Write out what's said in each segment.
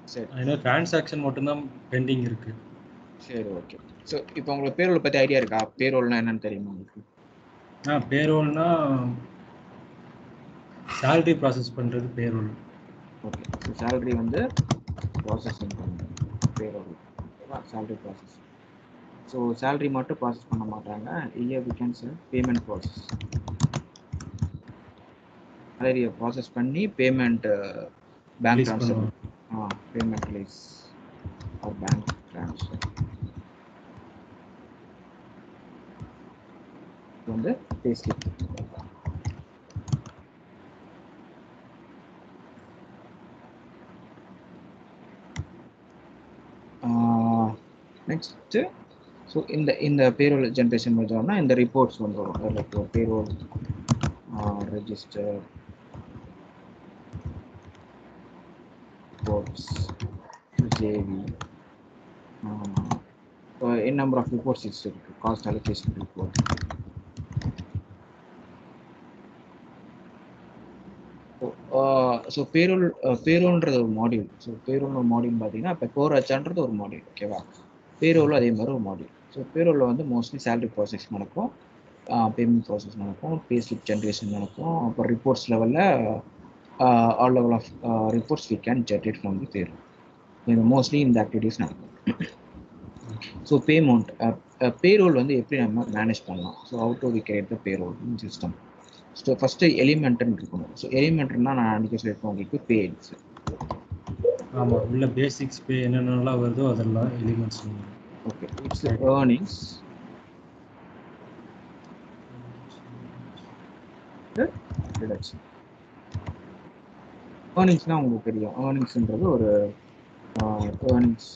சரி இன்னும் டிரான்சாக்ஷன் மட்டும்தான் பெண்டிங் இருக்கு சரி ஓகே ஸோ இப்போ உங்களுக்கு பேரோல் பற்றி ஐடியா இருக்கா பேரோல்னா என்னன்னு தெரியுமா உங்களுக்கு ஆ பேரோல்னா சேலரி ப்ராசஸ் பண்ணுறது பேரோல் ஓகே ஸோ சேலரி வந்து ப்ராசஸிங் பண்ணுங்க பேரோல் ஓகேவா சேலரி ப்ராசஸ் ஸோ சேலரி மட்டும் ப்ராசஸ் பண்ண மாட்டாங்க இயர் வீக்கெண்ட்ஸ் பேமெண்ட் ப்ராசஸ் சேலரியை ப்ராசஸ் பண்ணி பேமெண்ட் பேங்க் Release ட்ரான்ஸ்ஃபர் பண்ணுவாங்க. ஆ பேமெண்ட் ரிலீஸ் ஆர் பேங்க் ட்ரான்ஸ்ஃபர் இது வந்து பேஸ்லிப் நெக்ஸ்ட்டு ஸோ இந்த இந்த பேரோல் ஜென்ரேஷன் முடிஞ்சோம்னா இந்த ரிப்போர்ட்ஸ் வந்து வரும் like payroll register reports JV என் நம்பர் ஆஃப் ரிப்போர்ட்ஸ் இருக்கு cost allocation report so payroll பேரோல்ன்றது ஒரு மாடியூல் ஸோ பேரோல் ஒரு மாடியூல் பார்த்தீங்கன்னா இப்போ கோர் அச்சான்றது ஒரு மாடியூல் ஓகேவா பேரோலும் அதே மாதிரி ஒரு மாடியூல் ஸோ பேரோலில் வந்து மோஸ்ட்லி சேலரி ப்ராசஸ் நடக்கும் பேமெண்ட் ப்ராசஸ் நடக்கும் பே ஸ்லிப் ஜென்ரேஷன் நடக்கும் அப்புறம் ரிப்போர்ட்ஸ் லெவலில் all level of reports we can generate from the payroll இது மோஸ்ட்லி இந்த ஆக்டிவிட்டீஸ் நடக்கும் ஸோ பேமெண்ட் பேரோல் வந்து எப்படி நம்ம மேனேஜ் பண்ணலாம் so how do we create the payroll system so first எலிமெண்ட்னு இருக்கணும் ஸோ எலிமெண்ட்னா நான் அன்றைக்கி சொல்லியிருப்பேன் உங்களுக்கு பேட்ஸ் ஆமாம் உள்ள பேசிக்ஸ் பே என்னென்னலாம் வருதோ அதெல்லாம் elements okay it's earnings deduction ஏர்னிங்ஸ்னால் உங்களுக்கு தெரியும் ஏர்னிங்ஸ்ன்றது ஒரு ஏர்னிங்ஸ்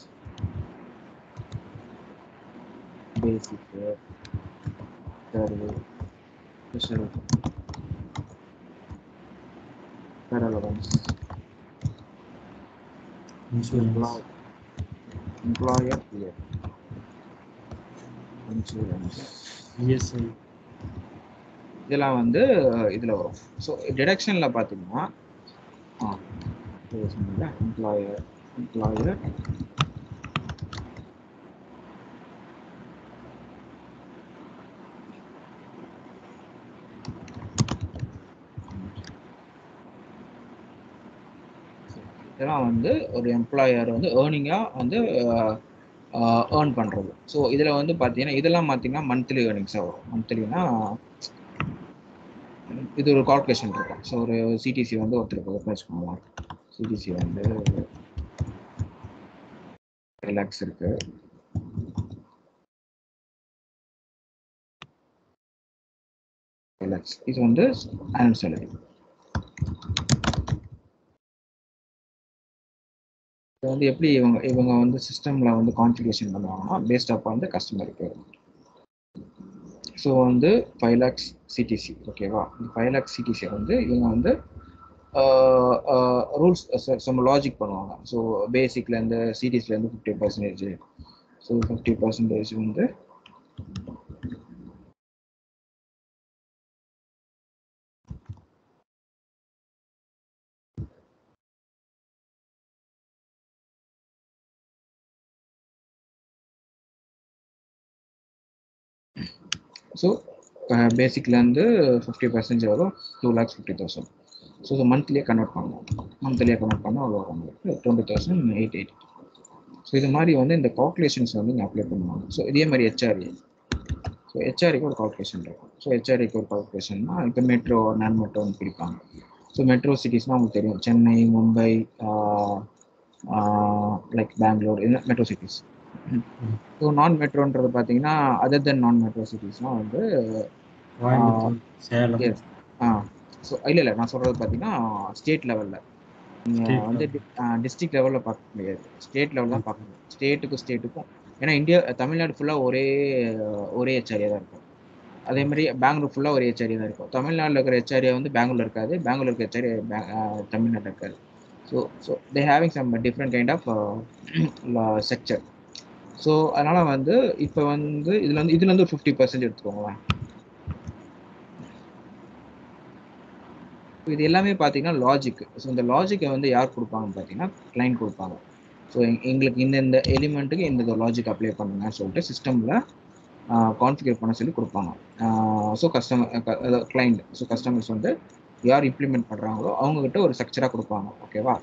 பேசிக்கு third special third allowance insurance employer here insurance ESI இதெல்லாம் வந்து இதில் வரும் ஸோ டிடக்ஷனில் பார்த்தீங்கன்னா ஆ எம்ப்ளாயர் எம்ப்ளாயர் இதெல்லாம் வந்து ஒரு எம்ப்ளாயர் வந்து ஏர்னிங்காக வந்து ஏர்ன் பண்ணுறது ஸோ இதில் வந்து பார்த்தீங்கன்னா இதெல்லாம் பார்த்தீங்கன்னா மந்த்லி ஏர்னிங்ஸாக வரும் மந்த்லினா இது ஒரு கால்குலேஷன் இருக்கும் ஸோ ஒரு சிடிசி வந்து ஒருத்தருக்கு வச்சுக்கோங்களேன் சிடிசி வந்து ஃபைவ் லேக்ஸ் இருக்கு ஃபைவ் லேக்ஸ் இது வந்து ஆனுவல் சேலரி இது வந்து எப்படி இவங்க இவங்க வந்து சிஸ்டமில் வந்து கான்ஃபிகரேஷன் பண்ணுவாங்கன்னா பேஸ்ட் அப் வந்து கஸ்டமருக்கு ஸோ வந்து ஃபைவ் லேக்ஸ் சிடிசி ஓகேவா இந்த ஃபைவ் லேக்ஸ் சிடிசியை வந்து இவங்க வந்து ரூல்ஸ் நம்ம லாஜிக் பண்ணுவாங்க ஸோ பேசிக்லேருந்து சிடிஸ்லேருந்து fifty percentage so fifty percentage வந்து ஸோ பேசிக்லேருந்து ஃபிஃப்டி பர்சன்டேஜ் வரும் two lakhs fifty thousand so இது மந்த்லியே கன்வெர்ட் பண்ணணும் மந்த்லியே கன்வெர்ட் பண்ணால் அவ்வளோ வரும் உங்களுக்கு twenty thousand eight eight so இது மாதிரி வந்து இந்த கால்குலேஷன்ஸ் வந்து இங்கே அப்ளை பண்ணுவாங்க ஸோ இதே மாதிரி ஹெச்ஆர்ஏ ஸோ ஹெச்ஆர்ஏக்கு ஒரு கால்குலேஷன் இருக்கும் ஸோ ஹெச்ஆர்ஏக்கு ஒரு கால்குலேஷன்னா இப்போ மெட்ரோ நான் மெட்ரோன்னு பிரிப்பாங்க ஸோ மெட்ரோ சிட்டிஸ்னால் உங்களுக்கு தெரியும் சென்னை மும்பை லைக் பெங்களூர் இது மெட்ரோ சிட்டிஸ் ஸோ நான் மெட்ரோன்றது பார்த்தீங்கன்னா அதர் தென் நான் மெட்ரோ சிட்டிஸ்னால் வந்து கோயம்புத்தூர் சேலம் yes. ஆ ஸோ இல்லை இல்லை நான் சொல்கிறது பார்த்தீங்கன்னா ஸ்டேட் லெவலில் நீங்கள் State வந்து டிஸ்ட்ரிக்ட் லெவலில் பார்க்க முடியாது ஸ்டேட் லெவல் தான் பார்க்க முடியும் ஸ்டேட்டுக்கும் ஸ்டேட்டுக்கும் ஏன்னா இந்தியா தமிழ்நாடு ஃபுல்லாக ஒரே ஒரே ஹெச்ஆரியாக தான் இருக்கும் அதே மாதிரி பெங்களூர் ஃபுல்லாக ஒரே ஹெச்ஆரியாக தான் இருக்கும் தமிழ்நாட்டில் இருக்கிற ஹெச்ஆரியா வந்து பெங்களூர் இருக்காது பெங்களூர் இருக்கிற ஹெச்ஆரி தமிழ்நாட்டில் இருக்காது so so they having some different kind of structure so அதனால் வந்து இப்போ வந்து இதில் வந்து இதுல இருந்து ஃபிஃப்டி பர்சன்ட் எடுத்துக்கோங்களேன் இது எல்லாமே பார்த்தீங்கன்னா லாஜிக் ஸோ இந்த லாஜிக்கை வந்து யார் கொடுப்பாங்கன்னு பார்த்தீங்கன்னா கிளைண்ட் கொடுப்பாங்க ஸோ எங்களுக்கு இந்த இந்த எலிமெண்ட்டுக்கு இந்த லாஜிக் அப்ளை பண்ணுங்கன்னு சொல்லிட்டு சிஸ்டமில் கான்ஃபிகர் பண்ண சொல்லி கொடுப்பாங்க so customer client so customers வந்து யார் இம்ப்ளிமெண்ட் பண்ணுறாங்களோ அவங்கக்கிட்ட ஒரு ஸ்ட்ரக்சராக கொடுப்பாங்க ஓகேவா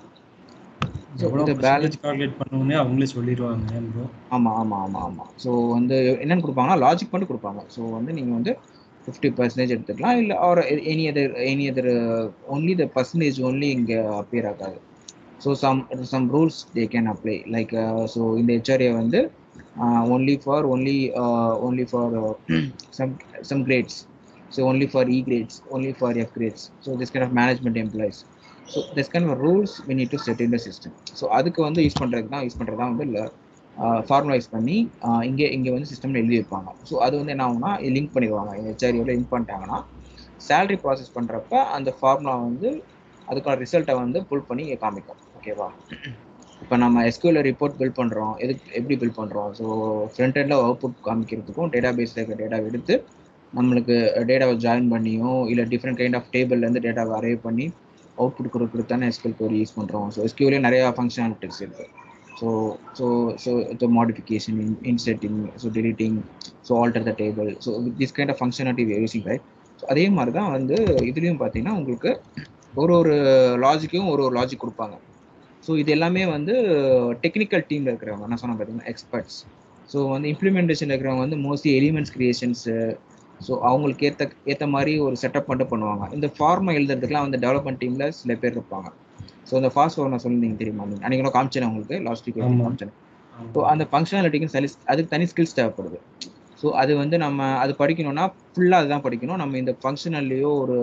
ஸோ எவ்வளோ இந்த பேலன்ஸ் கால்குலேட் பண்ணணும்னே அவங்களே சொல்லிடுவாங்க ப்ரோ ஆமாம் ஆமாம் ஆமாம் ஆமாம் ஸோ வந்து என்னென்னு கொடுப்பாங்கன்னா லாஜிக் மட்டும் கொடுப்பாங்க ஸோ வந்து நீங்கள் வந்து ஃபிஃப்டி பர்சன்டேஜ் எடுத்துக்கலாம் இல்லை or any other any other only the percentage only இங்கே அப்பியர் ஆகாது so some some rules they can apply like so இந்த ஹெச்ஆர்ஏ வந்து only for only only for some some grades so only for E grades only for F grades so this kind of management employees so this kind of rules we need to set in the system so அதுக்கு வந்து use பண்ணுறதுக்கு தான் use பண்ணுறது தான் வந்து இல்லை formalise பண்ணி ஆஹ் இங்கே இங்கே வந்து சிஸ்டமில் எழுதி வைப்பாங்க ஸோ அது வந்து என்ன ஆகும்னா லிங்க் பண்ணிடுவாங்க ஹெச்ஆரியோட லிங்க் பண்ணிட்டாங்கன்னா சேலரி ப்ராசஸ் பண்ணுறப்ப அந்த ஃபார்முலா வந்து அதுக்கான ரிசல்ட்டை வந்து புல் பண்ணி இங்கே காமிக்கும் ஓகேவா இப்போ நம்ம எஸ்கியூல ரிப்போர்ட் பில் பண்ணுறோம் எதுக்கு எப்படி பில் பண்ணுறோம் ஸோ ஃப்ரண்ட் எண்டில் அவுட்புட் காமிக்கிறதுக்கும் டேட்டா பேஸில் இருக்க டேட்டாவை எடுத்து நம்மளுக்கு டேட்டாவை ஜாயின் பண்ணியோ இல்லை டிஃப்ரெண்ட் கைண்ட் ஆஃப் டேபிள்லேருந்து டேட்டாவை அரைவ் பண்ணி அவுட்புட் கொடுக்குறது தானே எஸ்கியூல் கோரி யூஸ் பண்ணுறோம் ஸோ எஸ்கியூலேயே நிறையா ஃபங்க்ஷனாலிட்டிஸ் இருக்குது so so so the modification in inserting so deleting so alter the table so this kind of functionality using right so அதே மாதிரி தான் வந்து இதுலேயும் பார்த்தீங்கன்னா உங்களுக்கு ஒரு ஒரு லாஜிக்கும் ஒரு ஒரு லாஜிக் கொடுப்பாங்க ஸோ இது எல்லாமே வந்து டெக்னிக்கல் டீமில் இருக்கிறவங்க நான் சொன்ன பார்த்தீங்கன்னா எக்ஸ்பர்ட்ஸ் ஸோ வந்து இம்ப்ளிமெண்டேஷனில் இருக்கிறவங்க வந்து மோஸ்ட்லி எலிமெண்ட்ஸ் கிரியேஷன்ஸு ஸோ அவங்களுக்கு ஏற்ற ஏற்ற மாதிரி ஒரு செட்டப் மட்டும் பண்ணுவாங்க இந்த ஃபார்மை எழுதுறதுக்குலாம் வந்து டெவலப்மெண்ட் டீமில் சில பேர் இருப்பாங்க ஸோ அந்த ஃபாஸ்ட் ஃபார் நான் சொல்லியிருந்தீங்க தெரியுமா நீங்கள் அன்றைக்கி கூட காமிச்சேன் உங்களுக்கு லாஸ்ட் வீக் ஆமா. காமிச்சேன் ஸோ அந்த ஃபங்க்ஷனாலிட்டிக்கும் சரி அதுக்கு தனி ஸ்கில்ஸ் தேவைப்படுது ஸோ அது வந்து நம்ம அது படிக்கணும்னா ஃபுல்லாக அதுதான் படிக்கணும் நம்ம இந்த ஃபங்க்ஷனல்லையோ ஒரு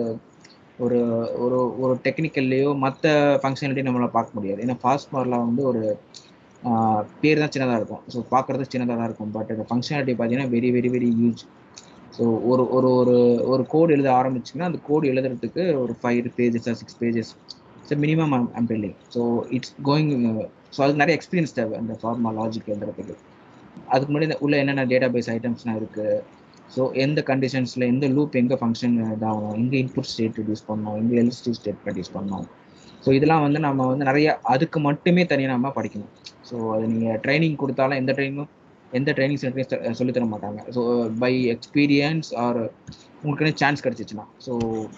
ஒரு ஒரு ஒரு டெக்னிக்கல்லையோ மற்ற ஃபங்க்ஷனாலிட்டி நம்மளால் பார்க்க முடியாது ஏன்னா ஃபாஸ்ட் மாரில் வந்து ஒரு ஆஹ், பேர் தான் சின்னதாக இருக்கும் ஸோ பார்க்குறது சின்னதாக தான் இருக்கும் பட் இந்த ஃபங்க்ஷனாலிட்டி பார்த்தீங்கன்னா very very very huge so ஒரு ஒரு ஒரு ஒரு கோடு எழுத ஆரம்பிச்சிங்கன்னா அந்த கோடு எழுதுறதுக்கு ஒரு five pages six pages so minimum I'm building so it's going so அதுக்கு நிறைய எக்ஸ்பீரியன்ஸ் தேவை அந்த ஃபார்மா லாஜிக் எழுதுறதுக்கு அதுக்கு முன்னாடி இந்த உள்ள என்னென்ன டேட்டா பேஸ் ஐட்டம்ஸ்லாம் இருக்குது ஸோ எந்த கண்டிஷன்ஸில் எந்த லூப் எங்கே ஃபங்க்ஷன் இதாகும் எங்கே இன்புட் ஸ்டேட் யூஸ் பண்ணணும் எங்கே எல்ஸ்டி ஸ்டேட்மெண்ட் யூஸ் பண்ணணும் ஸோ இதெல்லாம் வந்து நம்ம வந்து நிறைய அதுக்கு மட்டுமே தனியாக நம்ம படிக்கணும் ஸோ அது நீங்கள் ட்ரைனிங் கொடுத்தாலும் எந்த ட்ரைனிங்கும் எந்த ட்ரைனிங் சென்டரையும் சொல்லித் தர மாட்டாங்க ஸோ பை எக்ஸ்பீரியன்ஸ் ஆர் உங்களுக்கு சான்ஸ் கிடச்சிச்சுன்னா ஸோ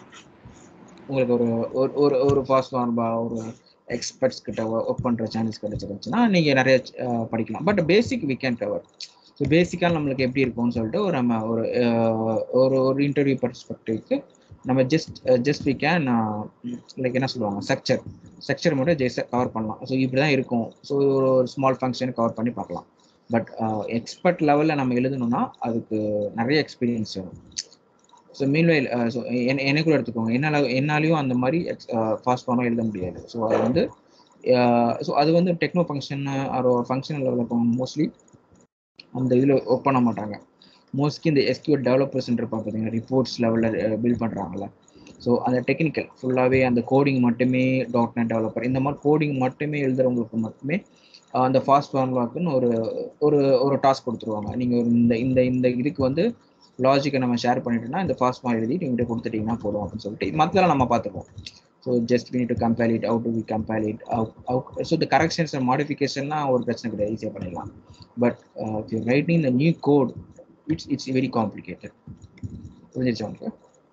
உங்களுக்கு ஒரு ஒரு ஒரு ஒரு ஃபாஸ்ட் ஃபார்ம்பா ஒரு எக்ஸ்பர்ட்ஸ் கிட்ட ஒர்க் பண்ணுற சான்ஸ் கிடைச்சிருந்துச்சுன்னா நீங்கள் நிறைய அஹ், படிக்கலாம் but basic we can cover so பேசிக்காக நம்மளுக்கு எப்படி இருக்கும்னு சொல்லிட்டு ஒரு நம்ம ஒரு அஹ், ஒரு ஒரு இன்டர்வியூ பர்ஸ்பெக்டிவ்க்கு நம்ம just just we can like என்ன சொல்லுவாங்க ஸ்ட்ரக்சர் ஸ்ட்ரக்சர் மட்டும் ஜஸ்ட் கவர் பண்ணலாம் ஸோ இப்படி தான் இருக்கும் ஸோ ஒரு ஒரு ஸ்மால் ஃபங்க்ஷன் கவர் பண்ணி பார்க்கலாம் பட் எக்ஸ்பர்ட் லெவலில் நம்ம எழுதணும்னா அதுக்கு நிறைய எக்ஸ்பீரியன்ஸ் வேணும் ஸோ மீன்வைல் ஸோ என்ன கூட எடுத்துக்கோங்க என்னால் என்னாலையும் அந்த மாதிரி ஃபாஸ்ட் ஃபார்மாக எழுத முடியாது ஸோ அது வந்து ஸோ அது வந்து டெக்னோ ஃபங்க்ஷன் ஒரு ஃபங்க்ஷனல் லெவலில் மோஸ்ட்லி அந்த இதில் ஒர்க் பண்ண மாட்டாங்க மோஸ்ட்லி இந்த எஸ்கியூ டெவலப்பர்ஸ் இருப்பாங்க பார்த்தீங்கன்னா ரிப்போர்ட்ஸ் லெவலில் பில்ட் பண்ணுறாங்கல்ல ஸோ அந்த டெக்னிக்கல் ஃபுல்லாகவே அந்த கோடிங் மட்டுமே டாட் நெட் டெவலப்பர் இந்த மாதிரி கோடிங் மட்டுமே எழுதுறவங்களுக்கு மட்டுமே ஆஹ் அந்த ஃபாஸ்ட் ஃபார்முலாக்குன்னு ஒரு ஒரு ஒரு டாஸ்க் கொடுத்துருவாங்க நீங்கள் இந்த இந்த இந்த இதுக்கு வந்து லாஜிக்கை நம்ம ஷேர் பண்ணிட்டோம்னா இந்த ஃபாஸ்ட் ஃபார்ம் எழுதி நீங்கள் கொடுத்துட்டீங்கன்னா போதும் அப்படின்னு சொல்லிட்டு மற்றெல்லாம் நம்ம பார்த்துப்போம் so just we need to compile it how to we compile it how, how so the corrections and modificationலாம் ஒரு பிரச்சனை கிடையாது ஈஸியாக பண்ணிடலாம் but if you're writing the new code it's it's very complicated புரிஞ்சிருச்சு உங்களுக்கு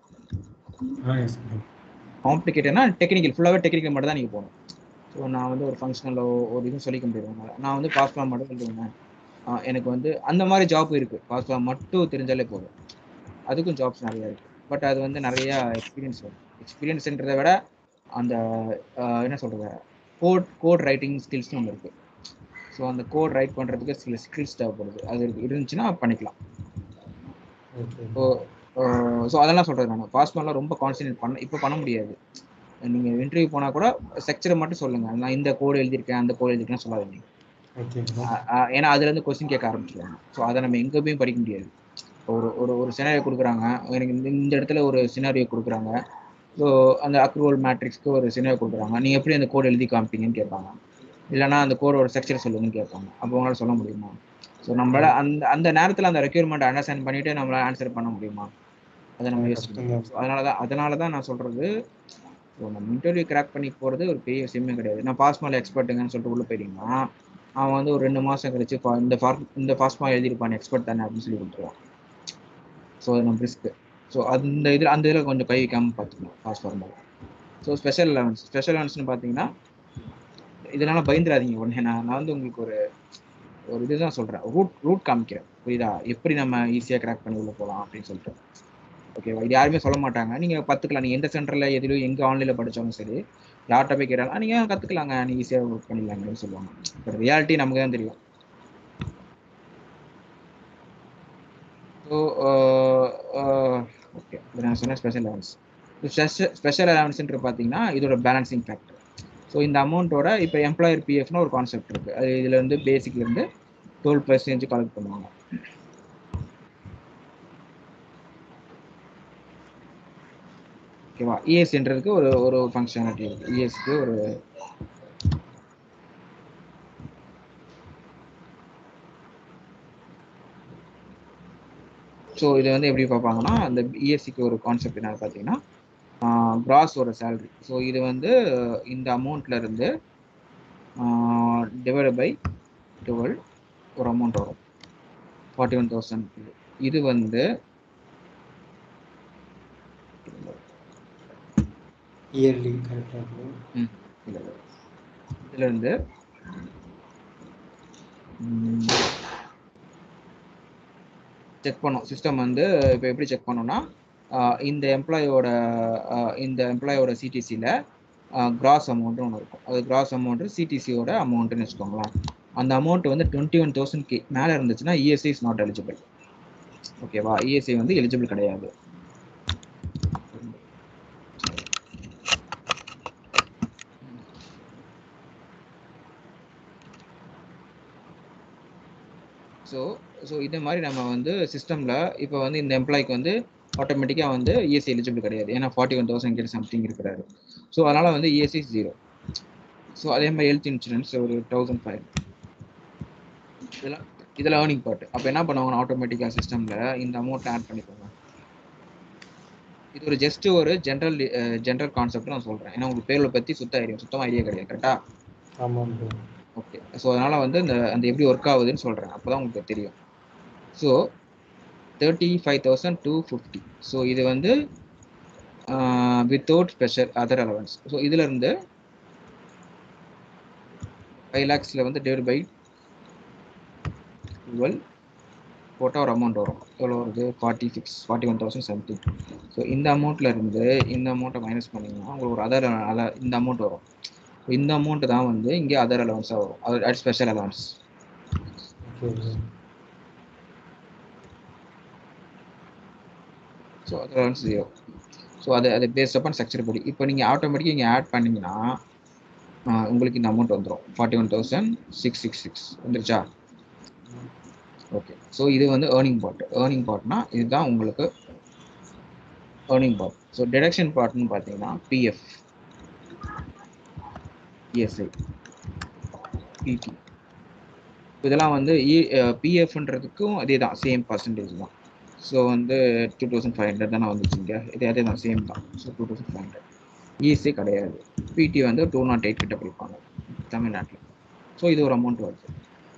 ஆ எஸ் ப்ரோ காம்ப்ளிகேட்டட்னா டெக்னிக்கல் ஃபுல்லாகவே டெக்னிக்கல் மட்டும் தான் நீங்கள் போகணும் ஸோ நான் வந்து ஒரு ஃபங்க்ஷனலோ ஒரு இதுவும் சொல்லிக்க முடியாது உங்களால. நான் வந்து பாஸ் ஃபார்ம் மட்டும் எழுதுவேன் ஆஹ் எனக்கு வந்து அந்த மாதிரி ஜாப் இருக்குது பாஸ் ஃபார்ம் மட்டும் தெரிஞ்சாலே போதும் அதுக்கும் ஜாப்ஸ் நிறையா இருக்குது பட் அது வந்து நிறையா எக்ஸ்பீரியன்ஸ் வரும் எக்ஸ்பீரியன்ஸ்ன்றதை விட அந்த ஆஹ் என்ன சொல்கிறது கோட் கோட் ரைட்டிங் ஸ்கில்ஸ்னு ஒன்று இருக்குது ஸோ அந்த கோட் ரைட் பண்ணுறதுக்கு சில ஸ்கில்ஸ் தேவைப்படுது அது இருக்கு- இருந்துச்சுன்னா பண்ணிக்கலாம் ஓகே ஸோ ஸோ அதெல்லாம் சொல்கிறது நான் பாஸ் பண்ணலாம் ரொம்ப கான்சன்ட்ரேட் பண்ண இப்போ பண்ண முடியாது நீங்கள் இன்டர்வியூ போனால் கூட ஸ்ட்ரக்சரை மட்டும் சொல்லுங்கள் நான் இந்த கோடு எழுதியிருக்கேன் அந்த கோடு எழுதியிருக்கேன்னு சொல்லாதீங்க ஓகே ப்ரோ ஆ- ஆ- ஏன்னா அதுலேருந்து கொஸ்டின் கேட்க ஆரம்பிச்சிடுவாங்க ஸோ அதை நம்ம எங்கே போய் படிக்க முடியாது ஒரு ஒரு ஒரு சினாரியோ கொடுக்குறாங்க எனக்கு இந்த இந்த இடத்துல ஒரு சினாரியோ கொடுக்குறாங்க ஸோ அந்த அக்ரூவல் மேட்ரிக்ஸ்க்கு ஒரு சினாரியோ கொடுக்குறாங்க நீங்கள் எப்படி அந்த கோட் எழுதி காமிப்பீங்கன்னு கேட்பாங்க இல்லைனா அந்த கோடோட ஸ்ட்ரக்சர் சொல்லுங்கன்னு கேட்பாங்க அப்போ உங்களால் சொல்ல முடியுமா ஸோ நம்மளால அந்த அந்த நேரத்தில் அந்த ரெக்யூர்மெண்ட் அண்டர்ஸ்டாண்ட் பண்ணிட்டு நம்மளால ஆன்சர் பண்ண முடியுமா அதை நம்ம யோசிக்கணும் கஷ்டம்தான். ஸோ அதனால தான் அதனால தான் நான் சொல்கிறது ஸோ நம்ம இன்டர்வியூ கிராக் பண்ணி போகிறது ஒரு பெரிய விஷயமே கிடையாது நான் பாஸ் மேலே எக்ஸ்பர்ட்டுங்கன்னு சொல்லிட்டு உள்ளே போயிட்டீங்கன்னா அவன் வந்து ஒரு ரெண்டு மாதம் கழிச்சு fa- இந்த ஃபார் இந்த ஃபாஸ்ட்மா எழுதியிருப்பான் எக்ஸ்பர்ட் தானே அப்படின்னு சொல்லி கொடுத்துருவான் ஸோ நம்ம ரிஸ்க்கு ஸோ அந்த இதில் அந்த இதில் கொஞ்சம் கை வைக்காமல் பார்த்துக்கணும் fast formula so special allowances special லெவன்ஸ்னு பார்த்தீங்கன்னா இதனால பயந்துடாதீங்க உடனே நான் நான் வந்து உங்களுக்கு ஒரு ஒரு இதுதான் சொல்கிறேன் ரூட் ரூட் காமிக்கிறேன் புரியுதா எப்படி நம்ம ஈஸியாக கிராக் பண்ணி உள்ள போகலாம் அப்படின்னு சொல்லிட்டு ஓகேவா இது யாருமே சொல்ல மாட்டாங்க நீங்கள் கற்றுக்கலாம் நீங்கள் எந்த சென்டரில் எதுலையும் எங்கே ஆன்லைனில் படித்தாலும் சரி யார்கிட்ட போய் கேட்டாலும் நீங்கள் கற்றுக்கலாங்க நீங்கள் ஈஸியாக ஒர்க் பண்ணிடலாங்கன்னு சொல்லுவாங்க இப்போ ரியாலிட்டி நமக்கு தான் தெரியும் ஸோ ஓகே இது நான் சொன்ன ஸ்பெஷல் அலவன்ஸ் ஸ்பெஷல் அலவன்ஸ்ன்ற பார்த்தீங்கன்னா இதோட பேலன்சிங் ஃபேக்டர் ஸோ இந்த அமௌண்ட்டோட இப்போ எம்ப்ளாயர் பிஎஃப்னு ஒரு கான்செப்ட் இருக்குது அது இதில் வந்து பேசிக்லேருந்து டுவெல் பர்சன்டேஜ் கலெக்ட் பண்ணுவாங்க ஓகேவா இஎஸ்ன்றதுக்கு ஒரு ஒரு ஃபங்க்ஷனாலிட்டி இருக்குது இஎஸ்க்கு ஒரு ஸோ இது வந்து எப்படி பார்ப்பாங்கன்னா அந்த இஎஸ்சிக்கு ஒரு கான்செப்ட் என்ன பார்த்தீங்கன்னா கிராஸோட சேலரி ஸோ இது வந்து இந்த அமௌண்ட்ல இருந்து டிவைட் பை டுவெல் ஒரு அமௌண்ட் வரும் ஃபார்ட்டி ஒன் தௌசண்ட் இது வந்து இயர்லி கரெக்டாக இருக்கும் இதுல இதுல இருந்து செக் பண்ணோம் சிஸ்டம் வந்து இப்போ எப்படி செக் பண்ணோம்னா ஆஹ் இந்த எம்ப்ளாயோட இந்த எம்ப்ளாயோட சிடிசியில் கிராஸ் அமௌண்ட்னு ஒன்று இருக்கும் அது கிராஸ் அமௌண்ட்டு சிடிசியோட அமௌண்ட்டுன்னு வச்சுக்கோங்களேன் அந்த அமௌண்ட் வந்து டுவெண்ட்டி ஒன் தௌசண்ட் கே மேலே இருந்துச்சுன்னா இஎஸ்ஐ இஸ் நாட் எலிஜிபிள் ஓகேவா இஎஸ்ஐ வந்து எலிஜிபிள் கிடையாது ஸோ ஸோ இதே மாதிரி நம்ம வந்து சிஸ்டமில் இப்போ வந்து இந்த எம்ப்ளாய்க்கு வந்து ஆட்டோமேட்டிக்காக வந்து இஎஸ்சி எலிஜிபிள் கிடையாது ஏன்னா ஃபார்ட்டி ஒன் தௌசண்ட் கிட்ட சம்திங் இருக்கிறாரு ஸோ அதனால் வந்து இஎஸ்சி ஜீரோ ஸோ அதே மாதிரி ஹெல்த் இன்சூரன்ஸ் ஒரு தௌசண்ட் ஃபைவ் இதெல்லாம் இதெல்லாம் ஏர்னிங் பார்ட் அப்போ என்ன பண்ணுவாங்கன்னா ஆட்டோமேட்டிக்காக சிஸ்டமில் இந்த அமௌண்ட் ஆட் பண்ணிக்கோங்க இது ஒரு ஜஸ்ட் ஒரு ஜென்ரல் ஜென்ரல் கான்செப்ட் நான் சொல்கிறேன் ஏன்னா உங்களுக்கு பேரில் பற்றி சுத்த ஐடியா சுத்தமாக ஐடியா கிடையாது கரெக்டாக ஆமாம் ப்ரோ ஓகே ஸோ அதனால் வந்து இந்த அந்த எப்படி ஒர்க் ஆகுதுன்னு சொல்கிறேன் அப்போ தான் உங்களுக்கு தெரியும் so thirty five thousand two fifty so இது வந்து without special other allowance so இதிலேருந்து ஃபைவ் லேக்ஸில் வந்து டிவைட் பை டுவெல் போட்டால் ஒரு அமௌண்ட் வரும் எவ்வளோ வருது forty six forty one thousand something so இந்த அமௌண்ட்டில் இருந்து இந்த அமௌண்ட்டை மைனஸ் பண்ணிங்கன்னா உங்களுக்கு ஒரு அதர் அல இந்த அமௌண்ட் வரும் இந்த அமௌண்ட் தான் வந்து இங்கே அதர் அலவன்ஸாக வரும் அது அது special allowance okay bro so other allowance zero so அது அது பேஸ்ட் அப்பான் ஸ்ட்ரக்சர் படி இப்போ நீங்கள் ஆட்டோமேட்டிக்காக இங்கே ஆட் பண்ணிங்கன்னா ஆஹ், உங்களுக்கு இந்த அமௌண்ட் வந்துடும் forty one thousand six six six வந்துருச்சா ஓகே ஸோ இது வந்து ஏர்னிங் பார்ட் ஏர்னிங் பார்ட்னா இதுதான் உங்களுக்கு ஏர்னிங் பார்ட் ஸோ டிடக்ஷன் பார்ட்னு பார்த்தீங்கன்னா பிஎஃப் இஎஸ்ஐ பிடி இதெல்லாம் வந்து பிஎஃப்ன்றதுக்கும் அதே தான் சேம் பர்சன்டேஜ் தான் ஸோ வந்து டூ தௌசண்ட் ஃபைவ் ஹண்ட்ரட் தானே வந்துச்சுங்க இது அதே தான் சேம் தான் so two thousand five hundred ESI கிடையாது பிடி வந்து டூ நாட் எயிட் கிட்ட பிடிப்பாங்க தமிழ்நாட்டில் ஸோ இது ஒரு அமௌண்ட் வருது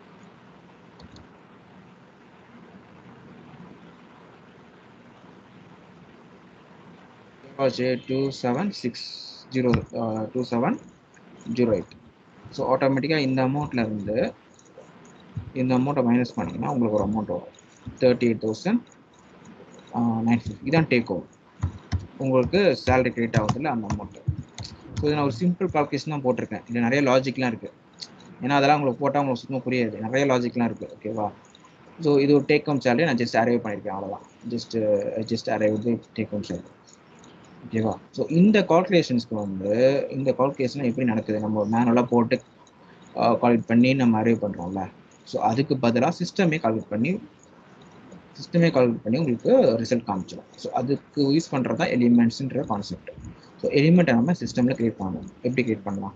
two seven six zero two seven zero eight so ஆட்டோமேட்டிக்காக இந்த அமௌண்ட்ல இருந்து இந்த அமௌண்ட்டை மைனஸ் பண்ணிங்கன்னா உங்களுக்கு ஒரு அமௌண்ட் வரும் thirty eight thousand nine fifty இதான் டேக் ஓவர் உங்களுக்கு சேலரி கிரெடிட் ஆகுதுல்ல அந்த அமௌண்ட்டு ஸோ இது நான் ஒரு சிம்பிள் கால்குலேஷன் தான் போட்டிருக்கேன் இது நிறைய லாஜிக்லாம் இருக்குது ஏன்னா அதெல்லாம் உங்களுக்கு போட்டால் உங்களுக்கு சுத்தமாக புரியாது நிறைய லாஜிக்லாம் இருக்குது ஓகேவா ஸோ இது ஒரு டேக் ஹோம் சேலரி நான் ஜஸ்ட் அரைவ் பண்ணியிருக்கேன் அவ்வளோதான் just just arrive take home salary ஓகேவா ஸோ இந்த கால்குலேஷன்ஸ்க்கு வந்து இந்த கால்குலேஷன் எப்படி நடக்குது நம்ம மேனுவலாக போட்டு கால்குலேட் பண்ணி நம்ம அரைவ் பண்ணுறோம்ல ஸோ அதுக்கு பதிலாக சிஸ்டமே கால்குலேட் பண்ணி சிஸ்டமே கால்குலேட் பண்ணி உங்களுக்கு ரிசல்ட் காமிச்சிடும் ஸோ அதுக்கு யூஸ் பண்ணுறது தான் எலிமெண்ட்ஸ்ன்ற கான்செப்ட் ஸோ எலிமெண்ட்டை நம்ம சிஸ்டமில் கிரியேட் பண்ணணும் எப்படி கிரியேட் பண்ணலாம்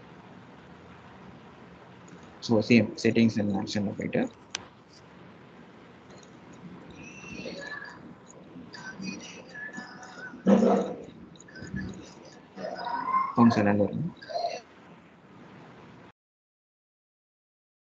ஸோ சேம் செட்டிங்ஸ் அண்ட் ஆக்ஷனில் போயிட்டு ஃபங்க்ஷன் வரும்